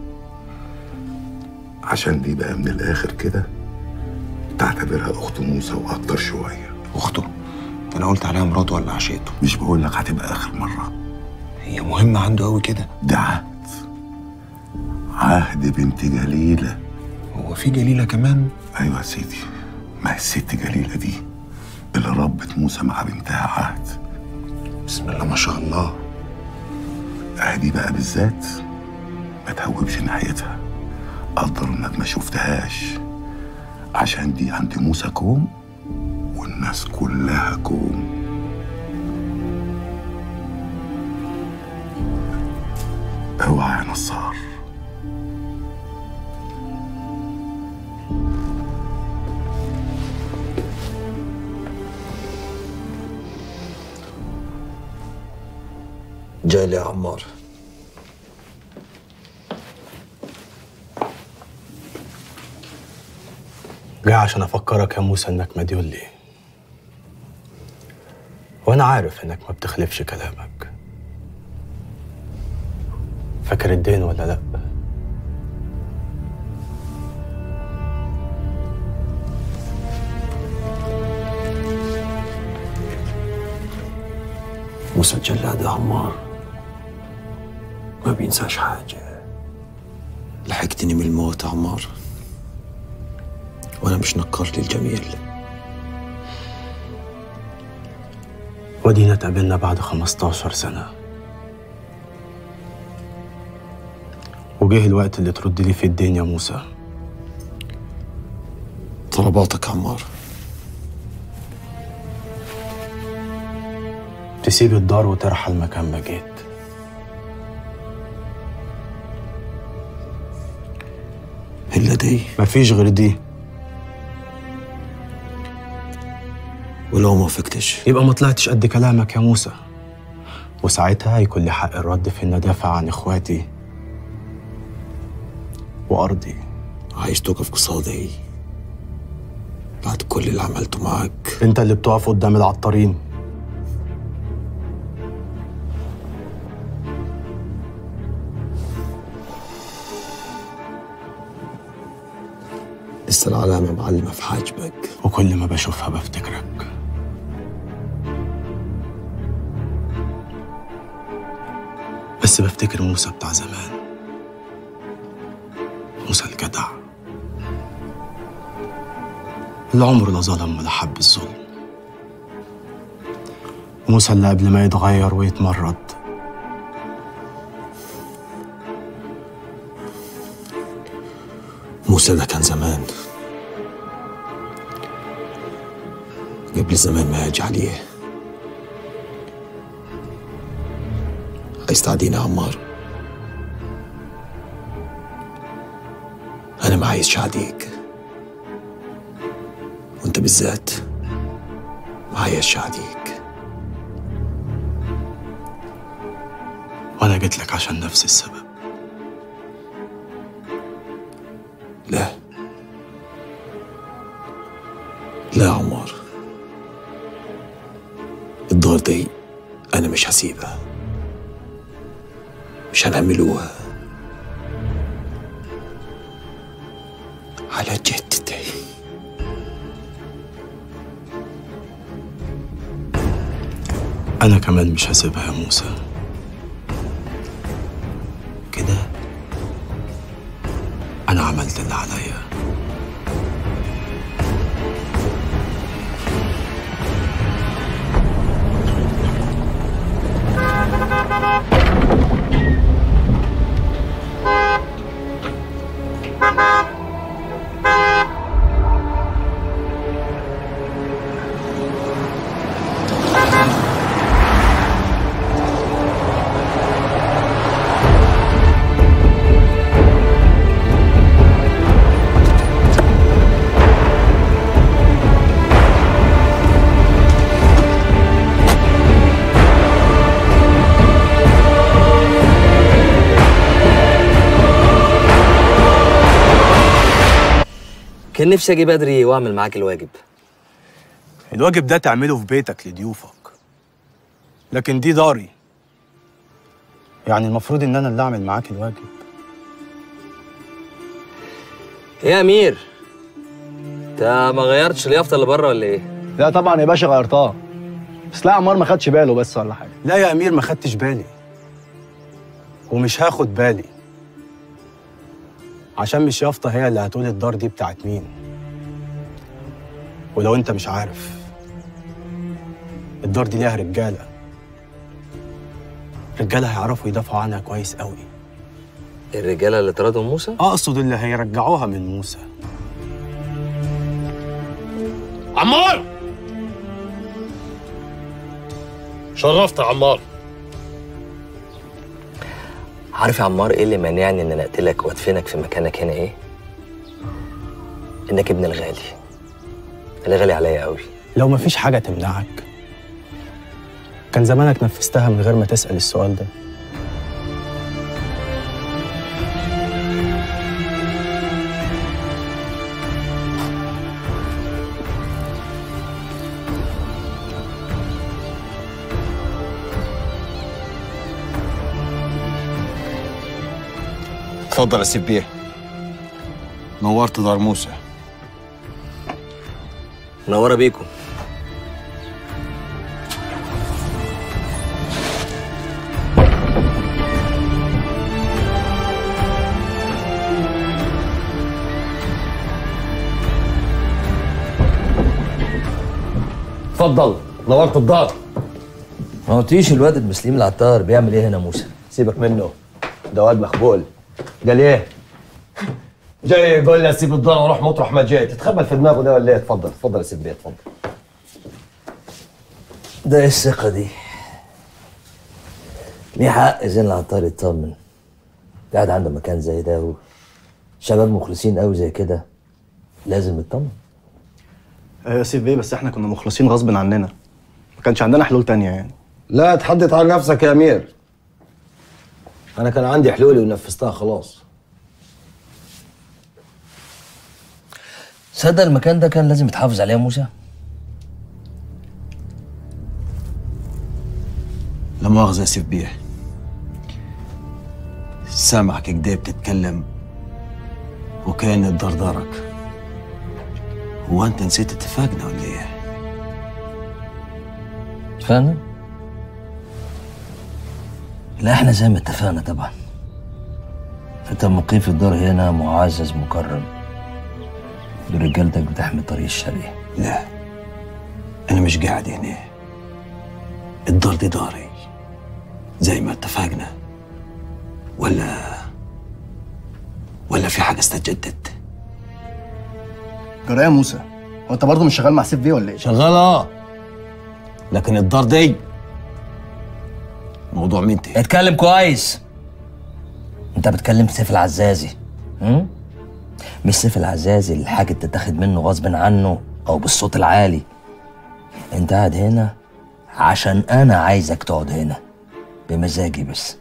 عشان دي بقى من الاخر كده تعتبرها اخت موسى واكتر شوية اخته انا قلت عليها مراته ولا عشيته مش بقول لك هتبقى اخر مرة هي مهمة عنده قوي كده ده عهد عهد بنت جليلة هو في جليلة كمان ايوه يا سيدي ما هي الست جليلة دي اللي ربت موسى مع بنتها عهد بسم الله ما شاء الله دي بقى بالذات ما تهوبش ناحيتها قدر انك ما شفتهاش عشان دي عند موسى كوم والناس كلها كوم اوعى يا نصار جاي لي يا عمار جاي عشان افكرك يا موسى انك مديون لي وانا عارف انك ما بتخلفش كلامك فاكر الدين ولا لا موسى الجلاد يا عمار ما بينساش حاجة لحقتني من الموت يا عمار وأنا مش نكر للجميل ودينا اتقابلنا بعد 15 سنة وجه الوقت اللي ترد لي في الدين يا موسى طلباتك يا عمار تسيب الدار وترحل مكان ما جيت إلا دي مفيش غير دي ولو ما وافقتش يبقى ما طلعتش قد كلامك يا موسى وساعتها هيكون لي حق الرد في ان ادافع عن اخواتي وارضي عايز توقف قصادي بعد كل اللي عملته معاك انت اللي بتقف قدام العطارين لسه العلامة معلمة في حاجبك وكل ما بشوفها بفتكرك بس بفتكر موسى بتاع زمان موسى الجدع اللي عمره لا ظلم ولا حب الظلم موسى اللي قبل ما يتغير ويتمرد موسى ده كان زمان قبل الزمان ما يجي عليه عايز تعديني يا عمار أنا ما عايزش أعديك وأنت بالذات ما عايزش أعديك وانا جيت لك عشان نفس السبب لا لا يا عمار الدار دي أنا مش هسيبها مش هنعملوها على جدتي انا كمان مش هسيبها يا موسى كده انا عملت اللي عليا كان نفسي اجي بدري واعمل معاك الواجب الواجب ده تعمله في بيتك لضيوفك لكن دي داري يعني المفروض ان انا اللي اعمل معاك الواجب ايه يا امير انت ما غيرتش اليافطه اللي بره ولا ايه لا طبعا يا باشا غيرتها بس لا عمار ما خدش باله بس ولا حاجه لا يا امير ما خدتش بالي ومش هاخد بالي عشان مش يافطة هي اللي هتقول الدار دي بتاعت مين ولو انت مش عارف الدار دي ليها رجالة رجالة هيعرفوا يدافعوا عنها كويس قوي الرجاله اللي طردهم موسى اقصد اللي هيرجعوها من موسى عمار شرفت يا عمار عارف يا عمار ايه اللي مانعني ان انا اقتلك وادفنك في مكانك هنا ايه؟ انك ابن الغالي اللي غالي عليا قوي لو مفيش حاجة تمنعك كان زمانك نفذتها من غير ما تسأل السؤال ده اتفضل يا سيب بيه نورت دار موسى منوره بيكم اتفضل نورت الدار ما قلتيش الواد المسلم العطار بيعمل ايه هنا موسى سيبك منه ده واد مخبول قال ايه جاي يقول لي اسيب الدار واروح مطرح ما جيت تتخبل في دماغه ده ولا ايه اتفضل اتفضل يا سيب بيه اتفضل ده ايه الثقة دي؟ ليه حق زين العطار يطمن قاعد عنده مكان زي ده و شباب مخلصين قوي زي كده لازم يطمن ايوه يا سيب بيه بس احنا كنا مخلصين غصب عننا ما كانش عندنا حلول تانية يعني لا تحدث عن نفسك يا امير انا كان عندي حلولي ونفذتها خلاص تصدق المكان ده كان لازم يتحافظ عليه يا موسى لا مؤاخذة يا سيف بيه سامعك كده بتتكلم وكان تدردرك هو انت نسيت اتفاقنا ولا ايه؟ اتفقنا؟ لا احنا زي ما اتفقنا طبعا انت مقيم في الدار هنا معزز مكرم دول رجالتك بتحمي الطريق الشرقي لا انا مش قاعد هنا الدار دي داري زي ما اتفقنا ولا ولا في حاجه استجدت جرايه موسى هو انت برضه مش شغال مع سيف بيه ولا ايه؟ شغال اه لكن الدار دي موضوع منتهي اتكلم كويس انت بتكلم سيف العزازي هم؟ مش سيف العزازي اللي الحاجة تتاخد منه غصب عنه او بالصوت العالي انت قاعد هنا عشان انا عايزك تقعد هنا بمزاجي بس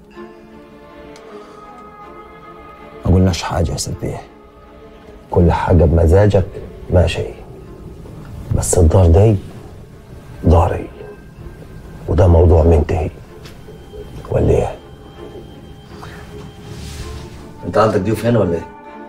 ما قلناش حاجه يا سيف بيه كل حاجه بمزاجك ماشي بس الدار دي داري وده موضوع منتهي ولا ايه؟ انت عندك ضيوف هنا ولا ايه؟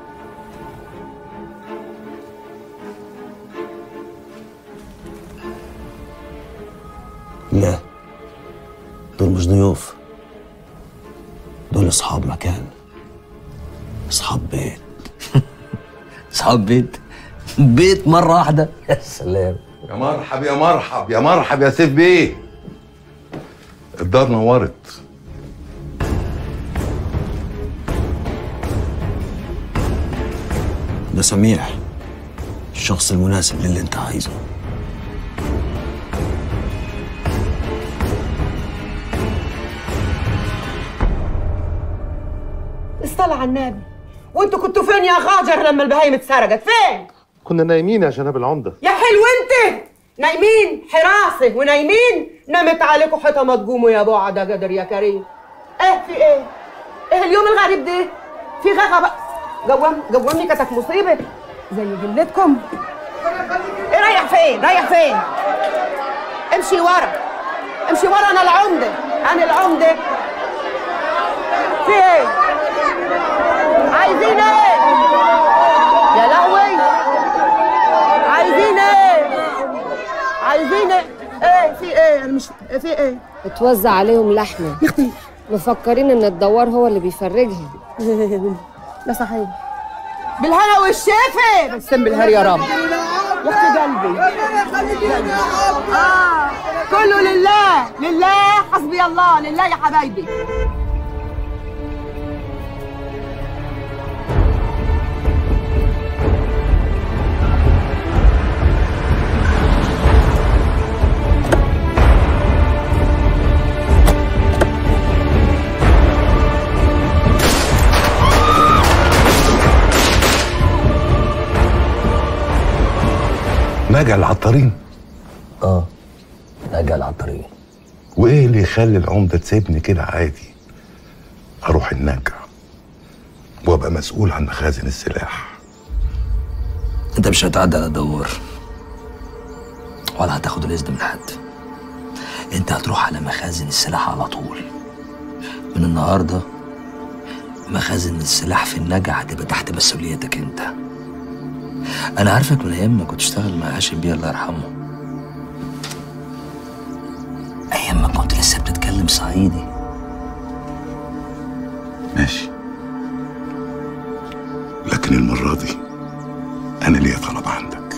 لا دول مش ضيوف دول اصحاب مكان اصحاب بيت اصحاب بيت بيت مرة واحدة يا سلام يا مرحب يا مرحب يا مرحب يا سيف بيه الدار نورت ده سميح الشخص المناسب للي انت عايزه اصطلع على النبي وانتوا كنتوا فين يا غاجر لما البهايم اتسرقت فين كنا نايمين يا جناب العمدة يا حلو انت نايمين حراسه ونايمين نمت عليكم حيطه ما تقوموا يا بعد يا قدر يا كريم ايه في ايه ايه اليوم الغريب ده في غغا بقى قوم قومني كتك مصيبه زي جلتكم ايه رايح فين رايح فين امشي ورا امشي ورا انا العمده انا العمده في ايه عايزين ايه يا لهوي عايزين ايه عايزين ايه ايه في ايه انا مش في ايه اتوزع عليهم لحمة يختي مفكرين ان الدوار هو اللي بيفرجها لا صحيح بالهنا والشفا بسم بالهر يا رب يا اختي قلبي آه. كله لله لله حسبي الله لله يا حبايبي نجا العطارين اه نجا العطارين وايه اللي يخلي العمده تسيبني كده عادي اروح النجع وابقى مسؤول عن مخازن السلاح انت مش هتعدي على دوار ولا هتاخد الاذن من حد انت هتروح على مخازن السلاح على طول من النهارده مخازن السلاح في النجع هتبقى تحت مسؤوليتك انت انا عارفك من ايام ما كنت اشتغل مع هاشم بيه الله يرحمه ايام ما كنت لسه بتتكلم صعيدي ماشي لكن المره دي انا ليا طلب عندك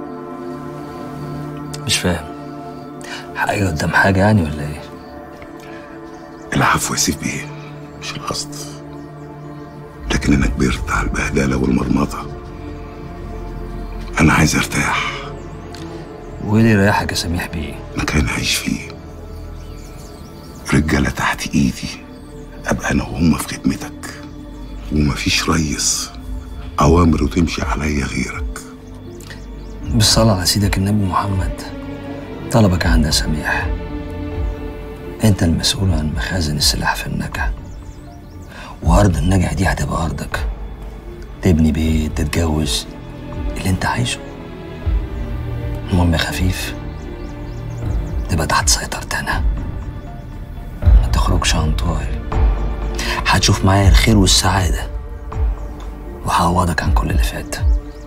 مش فاهم حاجه قدام حاجه يعني ولا ايه العفو يا سيف بيه مش القصد لكن انا كبرت على البهدله والمرمطه انا عايز ارتاح وايه اللي يريحك يا سميح بيه مكان اعيش فيه رجاله تحت ايدي ابقى انا وهم في خدمتك ومفيش ريس اوامره تمشي عليا غيرك بالصلاة على سيدك النبي محمد طلبك عندي يا سميح انت المسؤول عن مخازن السلاح في النجع وارض النجع دي هتبقى ارضك تبني بيت تتجوز اللي انت عايزه المهم يا خفيف تبقى تحت سيطرتي انا ما تخرجش عن طوعي هتشوف معايا الخير والسعادة وهعوضك عن كل اللي فات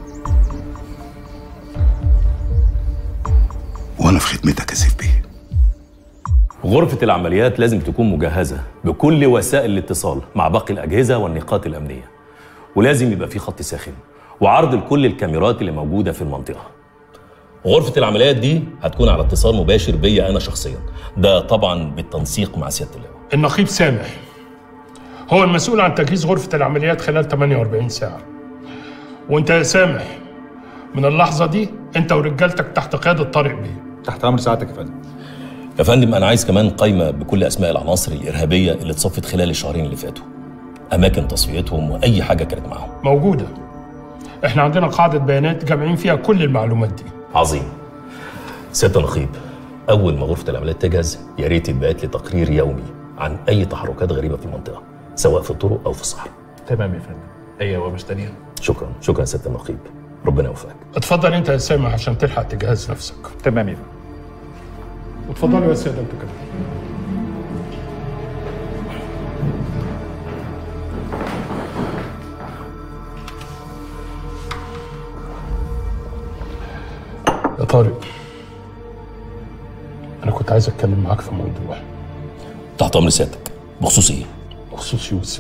وانا في خدمتك يا سيف بيه غرفة العمليات لازم تكون مجهزة بكل وسائل الاتصال مع باقي الأجهزة والنقاط الأمنية ولازم يبقى في خط ساخن وعرض لكل الكاميرات اللي موجودة في المنطقة غرفة العمليات دي هتكون على اتصال مباشر بيا أنا شخصيا ده طبعا بالتنسيق مع سيادة اللواء النقيب سامح هو المسؤول عن تجهيز غرفة العمليات خلال 48 ساعة وانت يا سامح من اللحظة دي انت ورجالتك تحت قيادة طارق بيه تحت أمر سعادتك يا فندم يا فندم أنا عايز كمان قائمة بكل أسماء العناصر الإرهابية اللي اتصفت خلال الشهرين اللي فاتوا أماكن تصفيتهم وأي حاجة كانت معاهم موجودة احنا عندنا قاعدة بيانات جامعين فيها كل المعلومات دي عظيم سيادة النقيب أول ما غرفة العمليات تجهز يا ريت يتبعت لي تقرير يومي عن أي تحركات غريبة في المنطقة سواء في الطرق أو في الصحراء تمام يا فندم اي اوامر تانية شكرا شكرا سيادة النقيب ربنا يوفقك اتفضل انت يا سامح عشان تلحق تجهز نفسك تمام يا فندم واتفضلوا يا سيادة انتوا كمان يا طارق انا كنت عايز اتكلم معاك في موضوع تحت أمر سيادتك بخصوص إيه؟ بخصوص يوسف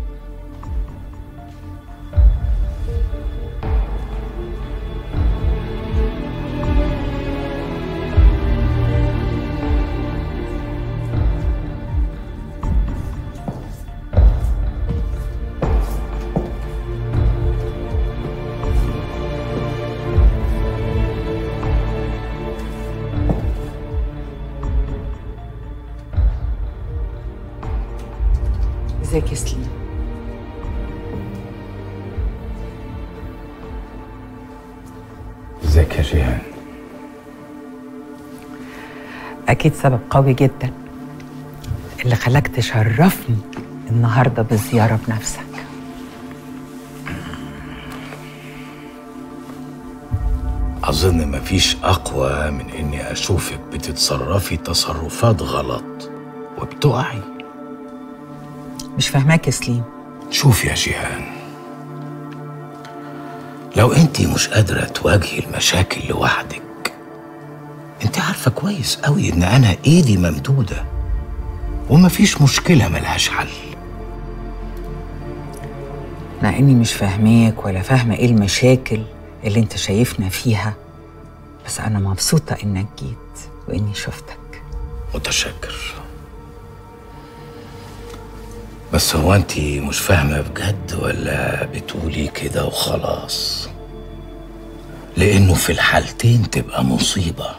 ازيك يا سليم ازيك يا جيهان اكيد سبب قوي جدا اللي خلاك تشرفني النهارده بالزياره بنفسك أظن مفيش أقوى من إني أشوفك بتتصرفي تصرفات غلط وبتقعي مش فاهماك يا سليم شوف يا جيهان لو انت مش قادرة تواجهي المشاكل لوحدك انت عارفة كويس قوي ان انا ايدي ممدودة ومفيش مشكلة ملهاش حل مع اني مش فاهماك ولا فاهمه ايه المشاكل اللي انت شايفنا فيها بس انا مبسوطه انك جيت واني شفتك متشكر بس هو انت مش فاهمة بجد ولا بتقولي كده وخلاص لانه في الحالتين تبقى مصيبة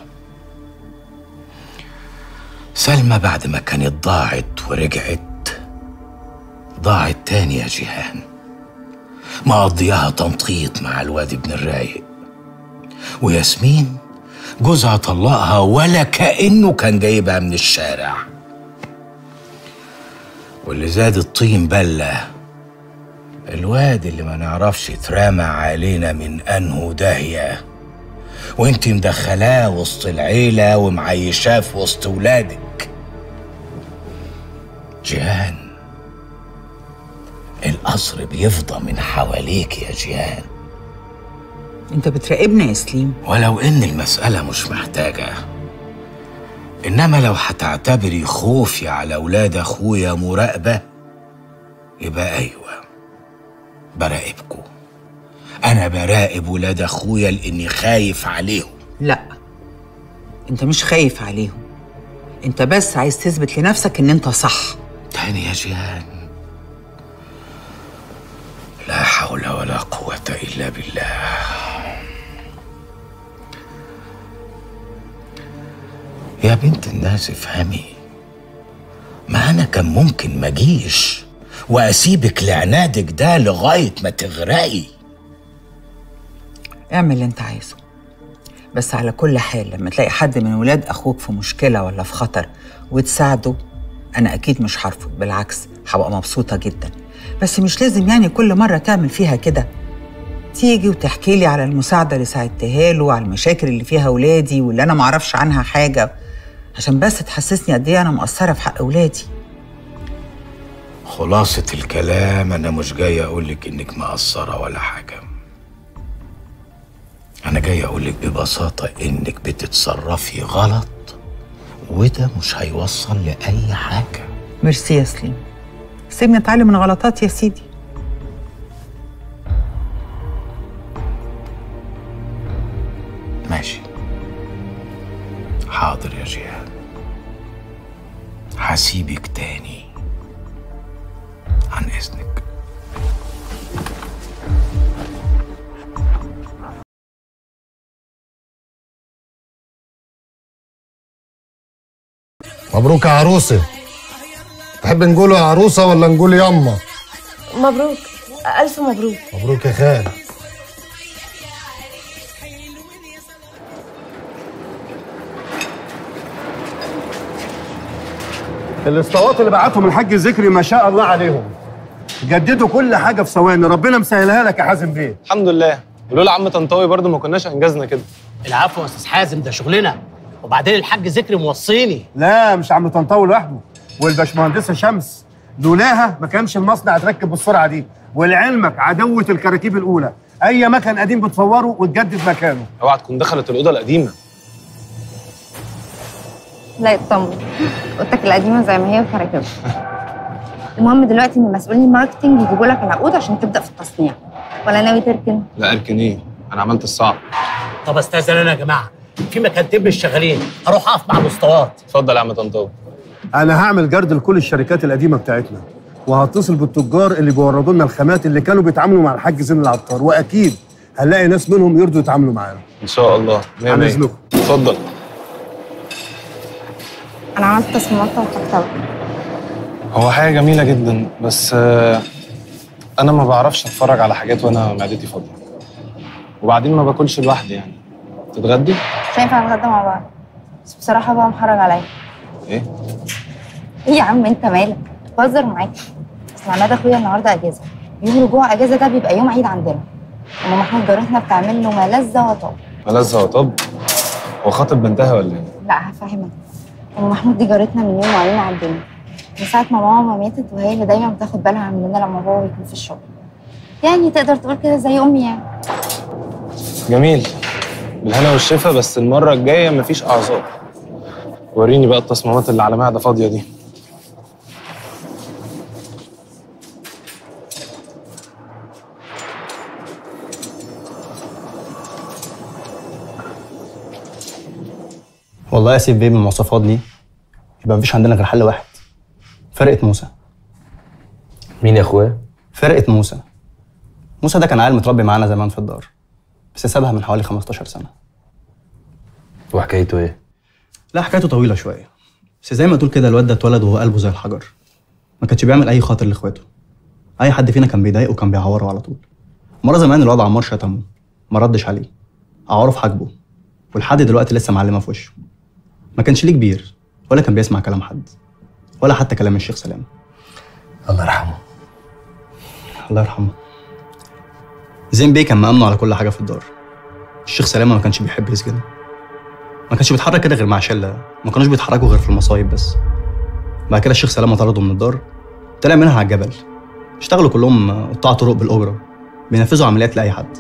سلمى بعد ما كانت ضاعت ورجعت ضاعت تاني يا جيهان مقضيها تنطيط مع الواد ابن الرايق وياسمين جوزها طلقها ولا كأنه كان جايبها من الشارع واللي زاد الطين بلة الواد اللي ما نعرفش اترمى علينا من انه داهية وانت مدخلاه وسط العيلة ومعيشاه في وسط ولادك جيهان القصر بيفضى من حواليك يا جيهان انت بتراقبنا يا سليم ولو ان المسألة مش محتاجة انما لو هتعتبري خوفي على اولاد اخويا مراقبة يبقى ايوه براقبكم انا براقب ولاد اخويا لاني خايف عليهم لا انت مش خايف عليهم انت بس عايز تثبت لنفسك ان انت صح تاني يا جيهان لا حول ولا قوة إلا بالله يا بنت الناس افهمي ما أنا كان ممكن ما أجيش وأسيبك لعنادك ده لغاية ما تغرقي اعمل اللي انت عايزه بس على كل حال لما تلاقي حد من ولاد اخوك في مشكله ولا في خطر وتساعده انا اكيد مش هرفض بالعكس هبقى مبسوطه جدا بس مش لازم يعني كل مره تعمل فيها كده تيجي وتحكي لي على المساعده اللي ساعدتها له على المشاكل اللي فيها ولادي واللي انا معرفش عنها حاجه عشان بس تحسسني قد ايه انا مقصره في حق ولادي خلاصة الكلام أنا مش جاي أقولك إنك مقصرة ولا حاجة أنا جاي أقولك ببساطة إنك بتتصرفي غلط وده مش هيوصل لأي حاجة ميرسي يا سليم سيبني اتعلم من غلطاتي يا سيدي ماشي حاضر يا جيهان هسيبك تاني عن إذنك مبروك يا عروسة تحب نقوله يا عروسة ولا نقول يما مبروك ألف مبروك مبروك يا خال الاسطوات اللي بعتهم الحاج ذكري ما شاء الله عليهم جددوا كل حاجه في ثواني ربنا مسهلها لك يا حازم بيه الحمد لله ولولا عم طنطاوي برضه ما كناش انجزنا كده العفو يا استاذ حازم ده شغلنا وبعدين الحاج ذكري موصيني لا مش عم طنطاوي لوحده والباشمهندسه شمس لولاها ما كانش المصنع اتركب بالسرعه دي ولعلمك عدوه الكراكيب الاولى اي مكن قديم بتصوره وتجدد مكانه اوعى تكون دخلت الاوضه القديمه لا اطمن اوضتك القديمه زي ما هي وكراكبها المهم دلوقتي ان مسؤولين الماركتنج يجيبوا لك العقود عشان تبدا في التصنيع ولا ناوي تركن لا اركن ايه انا عملت الصعب طب استاذن انا يا جماعه في مكانتين مش شغالين اروح اقف مع الاسطوات اتفضل يا عم طنطاوي انا هعمل جرد لكل الشركات القديمه بتاعتنا وهتصل بالتجار اللي بيوردوا لنا الخامات اللي كانوا بيتعاملوا مع الحاج زين العطار واكيد هنلاقي ناس منهم يرضوا يتعاملوا معانا ان شاء الله مية عن مية. إذنكم. اتفضل انا عملت تصميمات ومكتبه هو حاجه جميله جدا بس آه، انا ما بعرفش اتفرج على حاجات وانا معدتي فاضيه وبعدين ما باكلش لوحدي يعني تتغدي مش هينفع نتغدى مع بعض بس بصراحه بقى محرج عليا ايه ايه يا عم انت مالك بهزر معاك اصل عماد اخويا النهارده اجازه يوم رجوع اجازه ده بيبقى يوم عيد عندنا ام محمود جارتنا بتعمل له ملذه وطاب ملذة وطب هو خاطب بنتها ولا ايه لا هفهمك ام محمود دي جارتنا من يوم وعلينا عندنا من ساعه ما ماما ماتت وهي اللي دايما بتاخد بالها مننا لما بابا يكون في الشغل يعني تقدر تقول كده زي امي يعني جميل بالهنا والشفا بس المره الجايه مفيش اعذار وريني بقى التصميمات اللي على معده فاضيه دي والله يا سيف بيه بالمواصفات دي يبقى مفيش عندنا غير حل واحد فرقة موسى مين يا اخويا؟ فرقة موسى موسى ده كان عيل متربي معانا زمان في الدار بس سابها من حوالي 15 سنة وحكايته ايه؟ لا حكايته طويلة شوية بس زي ما تقول كده الواد ده اتولد وهو قلبه زي الحجر ما كانش بيعمل أي خاطر لإخواته أي حد فينا كان بيضايقه كان بيعوره على طول مرة زمان الواد عمار شتمه ما ردش عليه اعرف حاجبه ولحد دلوقتي لسه معلمه في وشه ما كانش ليه كبير ولا كان بيسمع كلام حد ولا حتى كلام الشيخ سلام الله يرحمه الله يرحمه زين بيه كان مأمنه على كل حاجه في الدار الشيخ سلامه ما كانش بيحب يسجن ما كانش بيتحرك كده غير مع شله ما كانوش بيتحركوا غير في المصايب بس بعد كده الشيخ سلامه طرده من الدار طلع منها على الجبل اشتغلوا كلهم قطاع طرق بالاوبرا بينفذوا عمليات لاي حد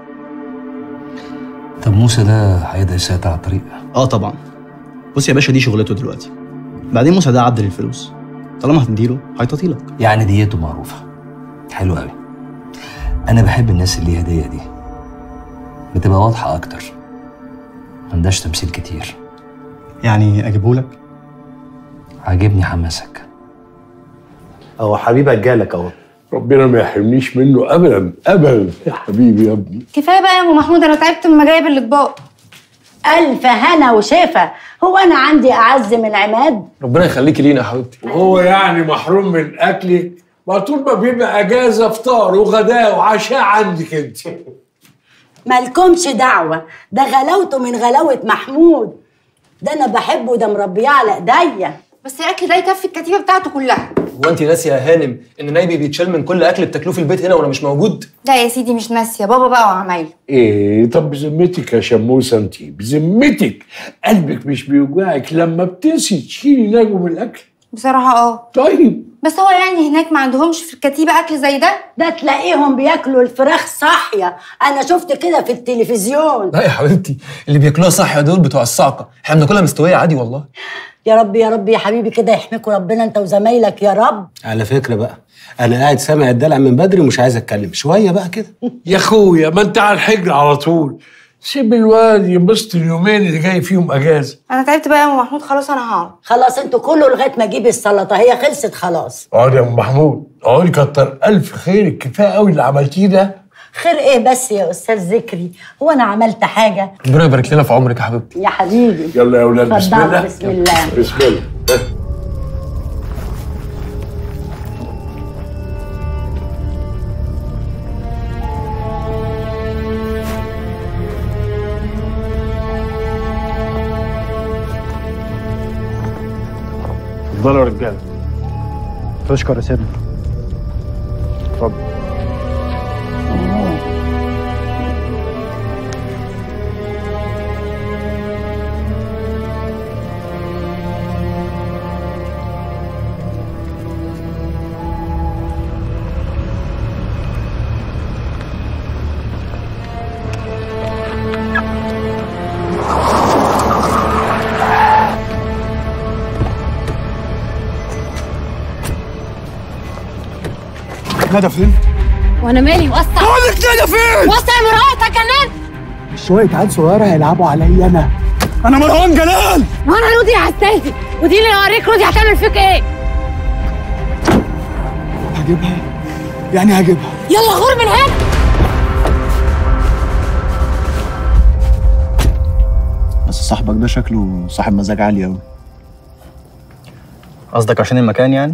طب موسى ده هيقدر يسيطر على الطريق اه طبعا بص يا باشا دي شغلته دلوقتي بعدين موسى ده عبد للفلوس طالما هتديله هيطاطيلك يعني ديته معروفه حلو قوي انا بحب الناس اللي هي هديه دي بتبقى واضحه اكتر ما عندهاش تمثيل كتير يعني اجيبهولك عاجبني حماسك اهو حبيبك جالك اهو ربنا ما يحرمنيش منه ابدا ابدا يا حبيبي يا ابني كفايه بقى يا ام محمود انا تعبت من مجايب الاطباق ألف هنا وشفا هو أنا عندي أعز من عماد ربنا يخليكي لينا يا حبيبتي وهو يعني محروم من اكلك ما طول ما بيبقى اجازه فطار وغداء وعشاء عندك انت مالكمش دعوة ده غلاوته من غلاوة محمود ده أنا بحبه ده مربيه على إيديا بس الاكل ده يكفي الكتيبه بتاعته كلها هو انت ناسيه يا هانم ان نايبي بيتشال من كل اكل بتاكلوه في البيت هنا وانا مش موجود لا يا سيدي مش ناسيه بابا بقى وعمايله ايه طب بذمتك يا شموسه انت بذمتك قلبك مش بيوجعك لما بتنسي تشيلي نجم من الاكل بصراحه اه طيب بس هو يعني هناك ما عندهمش في الكتيبه اكل زي ده ده تلاقيهم بياكلوا الفراخ صاحية أنا شفت كده في التلفزيون لا يا حبيبتي اللي بياكلوها صح يا دول بتوع الصعقه احنا بناكلها مستويه عادي والله يا رب يا رب يا حبيبي كده يحميكوا ربنا أنت وزمايلك يا رب على فكرة بقى أنا قاعد سامع الدلع من بدري ومش عايز أتكلم شوية بقى كده يا اخويا ما انت على الحجر على طول سيب الواد ينبسط اليومين اللي جاي فيهم اجازه انا تعبت بقى يا ام محمود خلاص انا هقعد خلاص انتوا كله لغاية ما أجيب السلطة هي خلصت خلاص اقعد يا ام محمود اقعد كتر الف خيرك كفايه قوي اللي عملتيه ده خير إيه بس يا أستاذ ذكري هو أنا عملت حاجة ربنا يبارك لنا في عمرك يا حبيبتي يا حبيبي يلا يا اولاد بسم اتفضلوا، الله بسم الله. بسم الله ها. اتفضلوا يا رجاله تشكر يا سيدنا اتفضل ندى فين؟ وانا مالي وسع بقول لك ندى فين؟ وسع مراتك كمان شوية عيال صغيرة هيلعبوا عليا أنا أنا مروان جلال وانا رودي عساسي ودي اللي اوريك رودي هتعمل فيك ايه هجيبها يعني هجيبها يلا غور من هنا بس صاحبك ده شكله صاحب مزاج عالي قوي قصدك عشان المكان يعني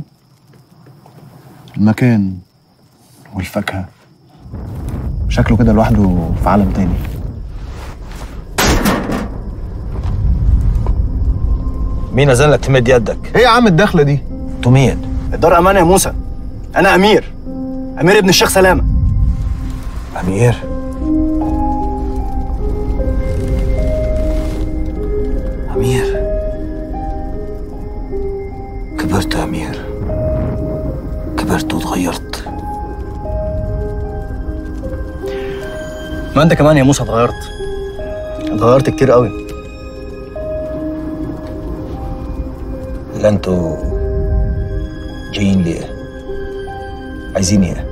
المكان والفاكهة شكله كده لوحده في عالم تاني مين أذن لك تمد يدك؟ ايه يا عم الدخلة دي؟ انتوا مين؟ الدار امان يا موسى انا امير امير ابن الشيخ سلامه امير أمير كبرت يا أمير كبرت وتغيرت ما انت كمان يا موسى اتغيرت اتغيرت كتير قوي لا انتوا جايين ليه؟ عايزين ايه؟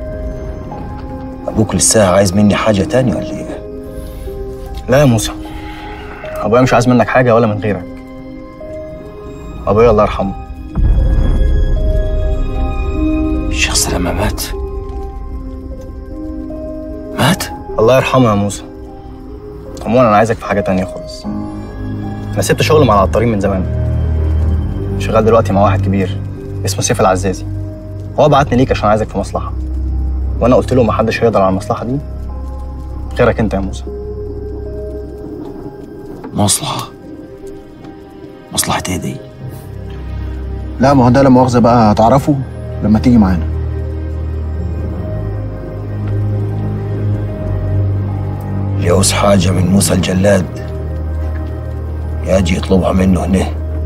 أبوك لسه عايز مني حاجة تانية ولا ايه؟ لا يا موسى ابويا مش عايز منك حاجه ولا من غيرك ابويا الله يرحمه الشخص لما مات مات؟ الله يرحمه يا موسى عموما انا عايزك في حاجه تانية خالص انا سبت شغل مع العطارين من زمان شغال دلوقتي مع واحد كبير اسمه سيف العزازي هو بعتني ليك عشان عايزك في مصلحه وانا قلت له محدش هيقدر على المصلحه دي غيرك انت يا موسى مصلحة مصلحة ايه دي؟ لا ما هو ده لا مؤاخذه بقى هتعرفه لما تيجي معانا اللي يعوز حاجة من موسى الجلاد يجي يطلبها منه هنا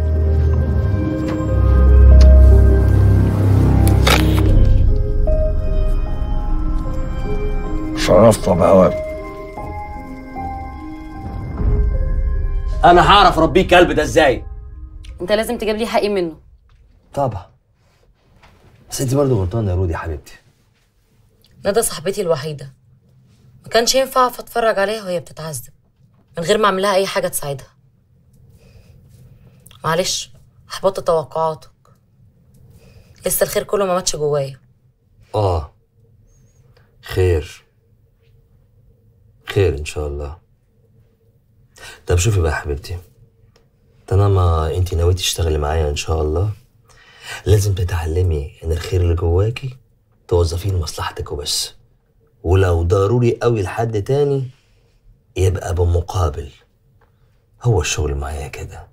شرفت بهواك انا هعرف اربيه كلب ده ازاي انت لازم تجيب لي حقي منه طبعا بس انت برضه غلطانه يا رودي يا حبيبتي ندى صاحبتي الوحيده ما كانش ينفع اقف اتفرج عليها وهي بتتعذب من غير ما اعمل لها اي حاجه تساعدها معلش احبطت توقعاتك لسه الخير كله ما ماتش جوايا اه خير خير ان شاء الله طب شوفي بقى يا حبيبتي طالما انت ناوية تشتغلي معايا ان شاء الله لازم تتعلمي ان الخير اللي جواكي توظفيه لمصلحتك وبس ولو ضروري قوي لحد تاني يبقى بمقابل هو الشغل معايا كده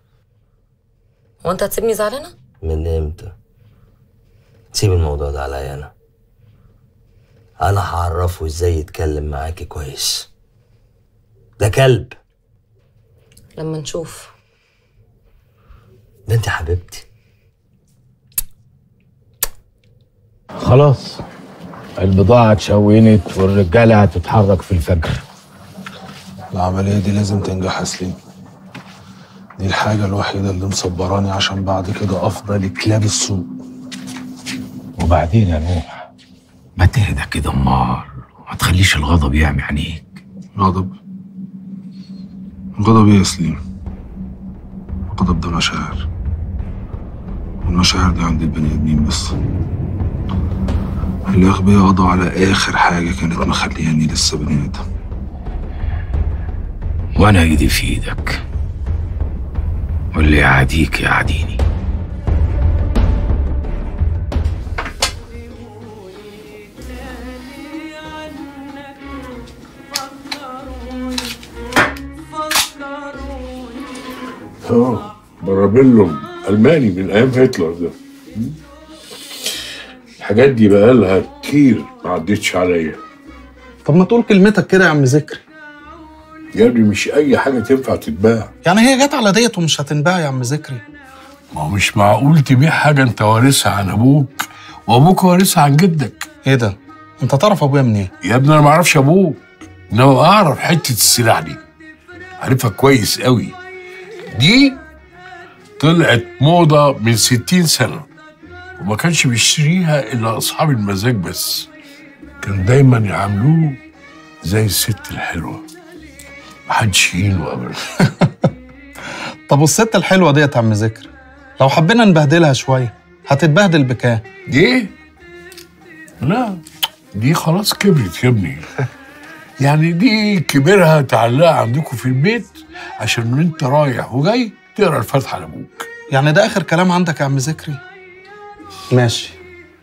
هو انت هتسيبني زعلانه من امتى سيب الموضوع ده عليا انا انا هعرفه ازاي يتكلم معاكي كويس ده كلب لما نشوف ده انت حبيبتي خلاص البضاعة اتشونت والرجالة هتتحرك في الفجر العملية دي لازم تنجح يا سليم دي الحاجة الوحيدة اللي مصبراني عشان بعد كده أفضل كلاب السوق وبعدين يا نوح ما تهدى كده امال ما تخليش الغضب يعمي عينيك غضب غضب ايه يا سليم الغضب ده مشاعر والمشاعر دي عند البني آدمين بس الأغبياء قضوا على آخر حاجة كانت مخلياني لسه بني آدم وانا ايدي في ايدك واللي يعاديك يعاديني اه برابيلو الماني من ايام هتلر ده الحاجات دي بقالها كتير ما عدتش عليا طب ما تقول كلمتك كده يا عم ذكري يا ابني مش اي حاجه تنفع تتباع يعني هي جت على ديت ومش هتنباع يا عم ذكري ما هو مش معقول تبيع حاجه انت وارثها عن ابوك وابوك وارثها عن جدك ايه ده انت تعرف ابويا منين يا ابني انا ما اعرفش ابوك انما اعرف حته السلاح دي عارفها كويس قوي دي طلعت موضه من 60 سنه وما كانش بيشتريها الا اصحاب المزاج بس كان دايما يعاملوه زي الست الحلوه محدش يهينه ابدا طب والست الحلوه ديت يا عم ذكري لو حبينا نبهدلها شويه هتتبهدل بكام دي لا دي خلاص كبرت يا ابني يعني دي كبرها تعلقها عندكم في البيت عشان من انت رايح وجاي تقرا الفاتحه لابوك يعني ده اخر كلام عندك يا عم ذكري ماشي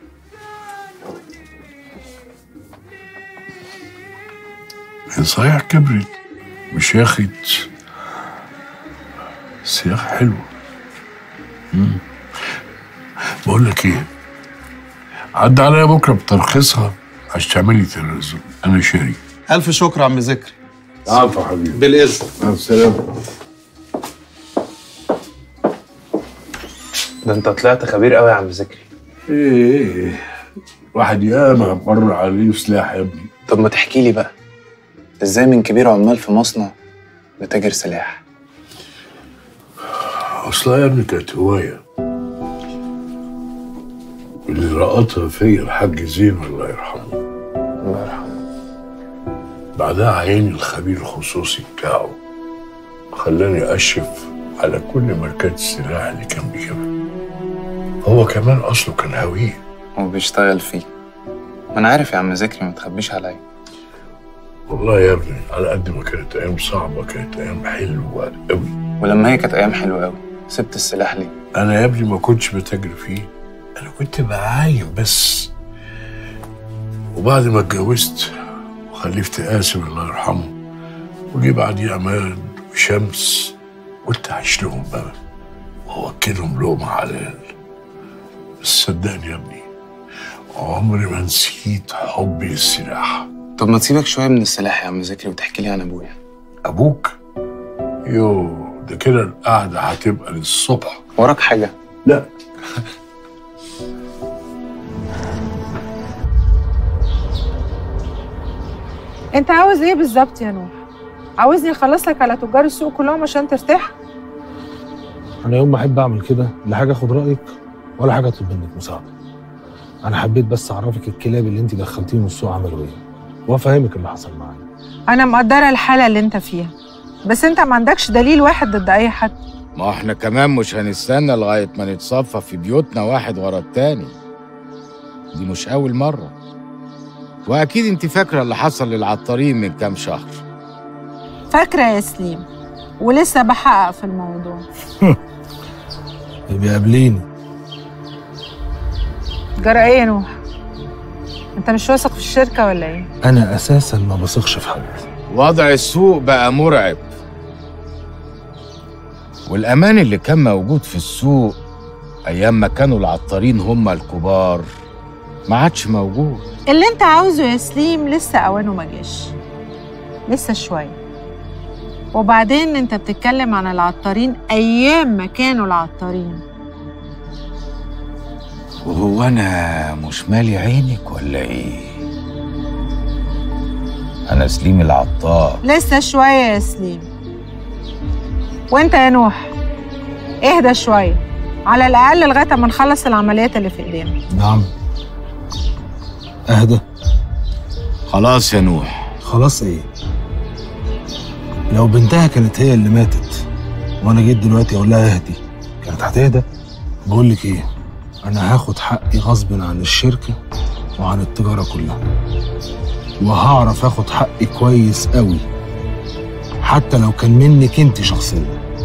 هي صحيح كبرت وشاخت سياخ حلو مم. بقول لك ايه عدى عليا بكره بترخيصها عشان تعملي تنازل انا شاري الف شكر يا عم ذكري عفوا حبيبي بالاذن مع السلامه ده انت طلعت خبير قوي يا عم ذكري ايه واحد ياما مر عليه سلاح يا ابني طب ما تحكي لي بقى ازاي من كبير عمال في مصنع لتاجر سلاح اصلها يا ابني كانت هوايه اللي لقطها فيا الحاج زين الله يرحمه الله يرحمه بعدها عيني الخبير الخصوصي بتاعه خلاني اشرف على كل ماركات السلاح اللي كان بيجيبها هو كمان اصله كان هويه وبيشتغل فيه ما انا عارف يا عم ذكري ما تخبيش عليا والله يا ابني على قد ما كانت ايام صعبه كانت ايام حلوه قوي ولما هي كانت ايام حلوه قوي سبت السلاح ليه انا يا ابني ما كنتش بتاجر فيه انا كنت بعاين بس وبعد ما اتجوزت وخلفت قاسم الله يرحمه وجي بعديه عماد وشمس قلت أعيش لهم بقى وأوكلهم لقمة حلال بس صدقني يا ابني عمري ما نسيت حبي للسلاح طب ما تسيبك شويه من السلاح يا عم زكري وتحكي لي عن ابويا أبوك يو ده كده القعدة هتبقى للصبح وراك حاجه لا انت عاوز ايه بالظبط يا نوح عاوزني اخلص لك على تجار السوق كلهم عشان ترتاح انا يوم ما احب اعمل كده لا حاجه اخد رايك ولا حاجه اطلب منك مساعده انا حبيت بس اعرفك الكلاب اللي انت دخلتيهم السوق عملوا ايه وافهمك اللي حصل معايا انا مقدره الحاله اللي انت فيها بس انت ما عندكش دليل واحد ضد اي حد ما احنا كمان مش هنستنى لغاية ما نتصفى في بيوتنا واحد ورا التاني دي مش أول مرة وأكيد أنت فاكرة اللي حصل للعطارين من كام شهر فاكره يا سليم ولسه بحقق في الموضوع يبقى قابليني جرى ايه يا نوح انت مش واثق في الشركه ولا ايه انا اساسا ما بثقش في حد وضع السوق بقى مرعب والأمان اللي كان موجود في السوق أيام ما كانوا العطارين هم الكبار ما عادش موجود اللي انت عاوزه يا سليم لسه اوانه ما جاش لسه شويه وبعدين انت بتتكلم عن العطارين ايام ما كانوا العطارين وهو أنا مش مالي عينك ولا إيه؟ أنا سليم العطار لسه شويه يا سليم وانت يا نوح اهدى شويه على الاقل لغايه ما نخلص العمليات اللي في ايدينا نعم اهدى خلاص يا نوح خلاص ايه لو بنتها كانت هي اللي ماتت وانا جيت دلوقتي اقول لها اهدي كانت هتهدى بقول لك ايه انا هاخد حقي غصب عن الشركه وعن التجاره كلها وهعرف اخد حقي كويس قوي حتى لو كان منك انت شخصيا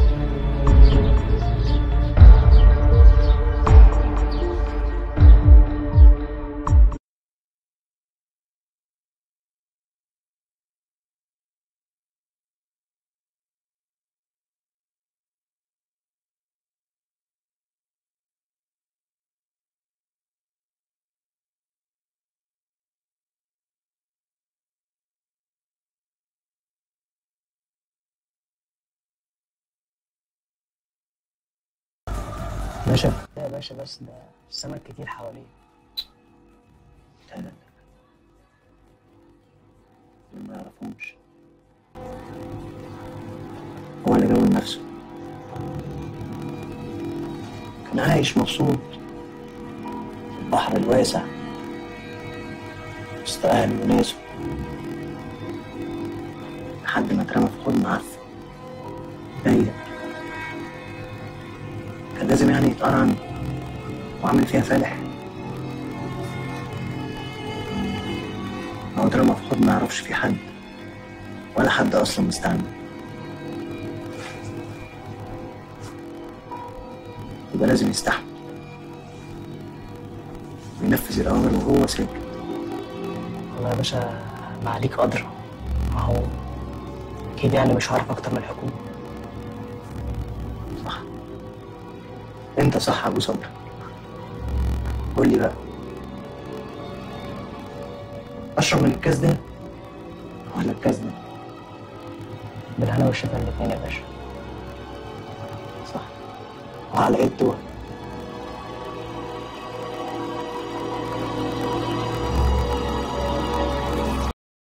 باشا لا يا باشا بس ده السمك كتير حواليه لا لا لا دول ما يعرفهمش هو اللي جوه نفسه كان عايش مبسوط في البحر الواسع وسط أهله وناسه لحد ما اترمى في حضن عفن ضيق كان لازم يعني يتقرن وعامل فيها فالح هو اترمى في حضن ما يعرفش فيه حد ولا حد اصلا مستعمل يبقى لازم يستحمل وينفذ الاوامر وهو ساكت والله يا باشا ما عليك قدر ما هو اكيد يعني مش هعرف اكتر من الحكومه صح انت صح يا ابو صبري قول لي بقى اشرب من الكاس ده ولا الكاس ده بالهنا والشفا الاتنين يا باشا صح وعلى ايه الدول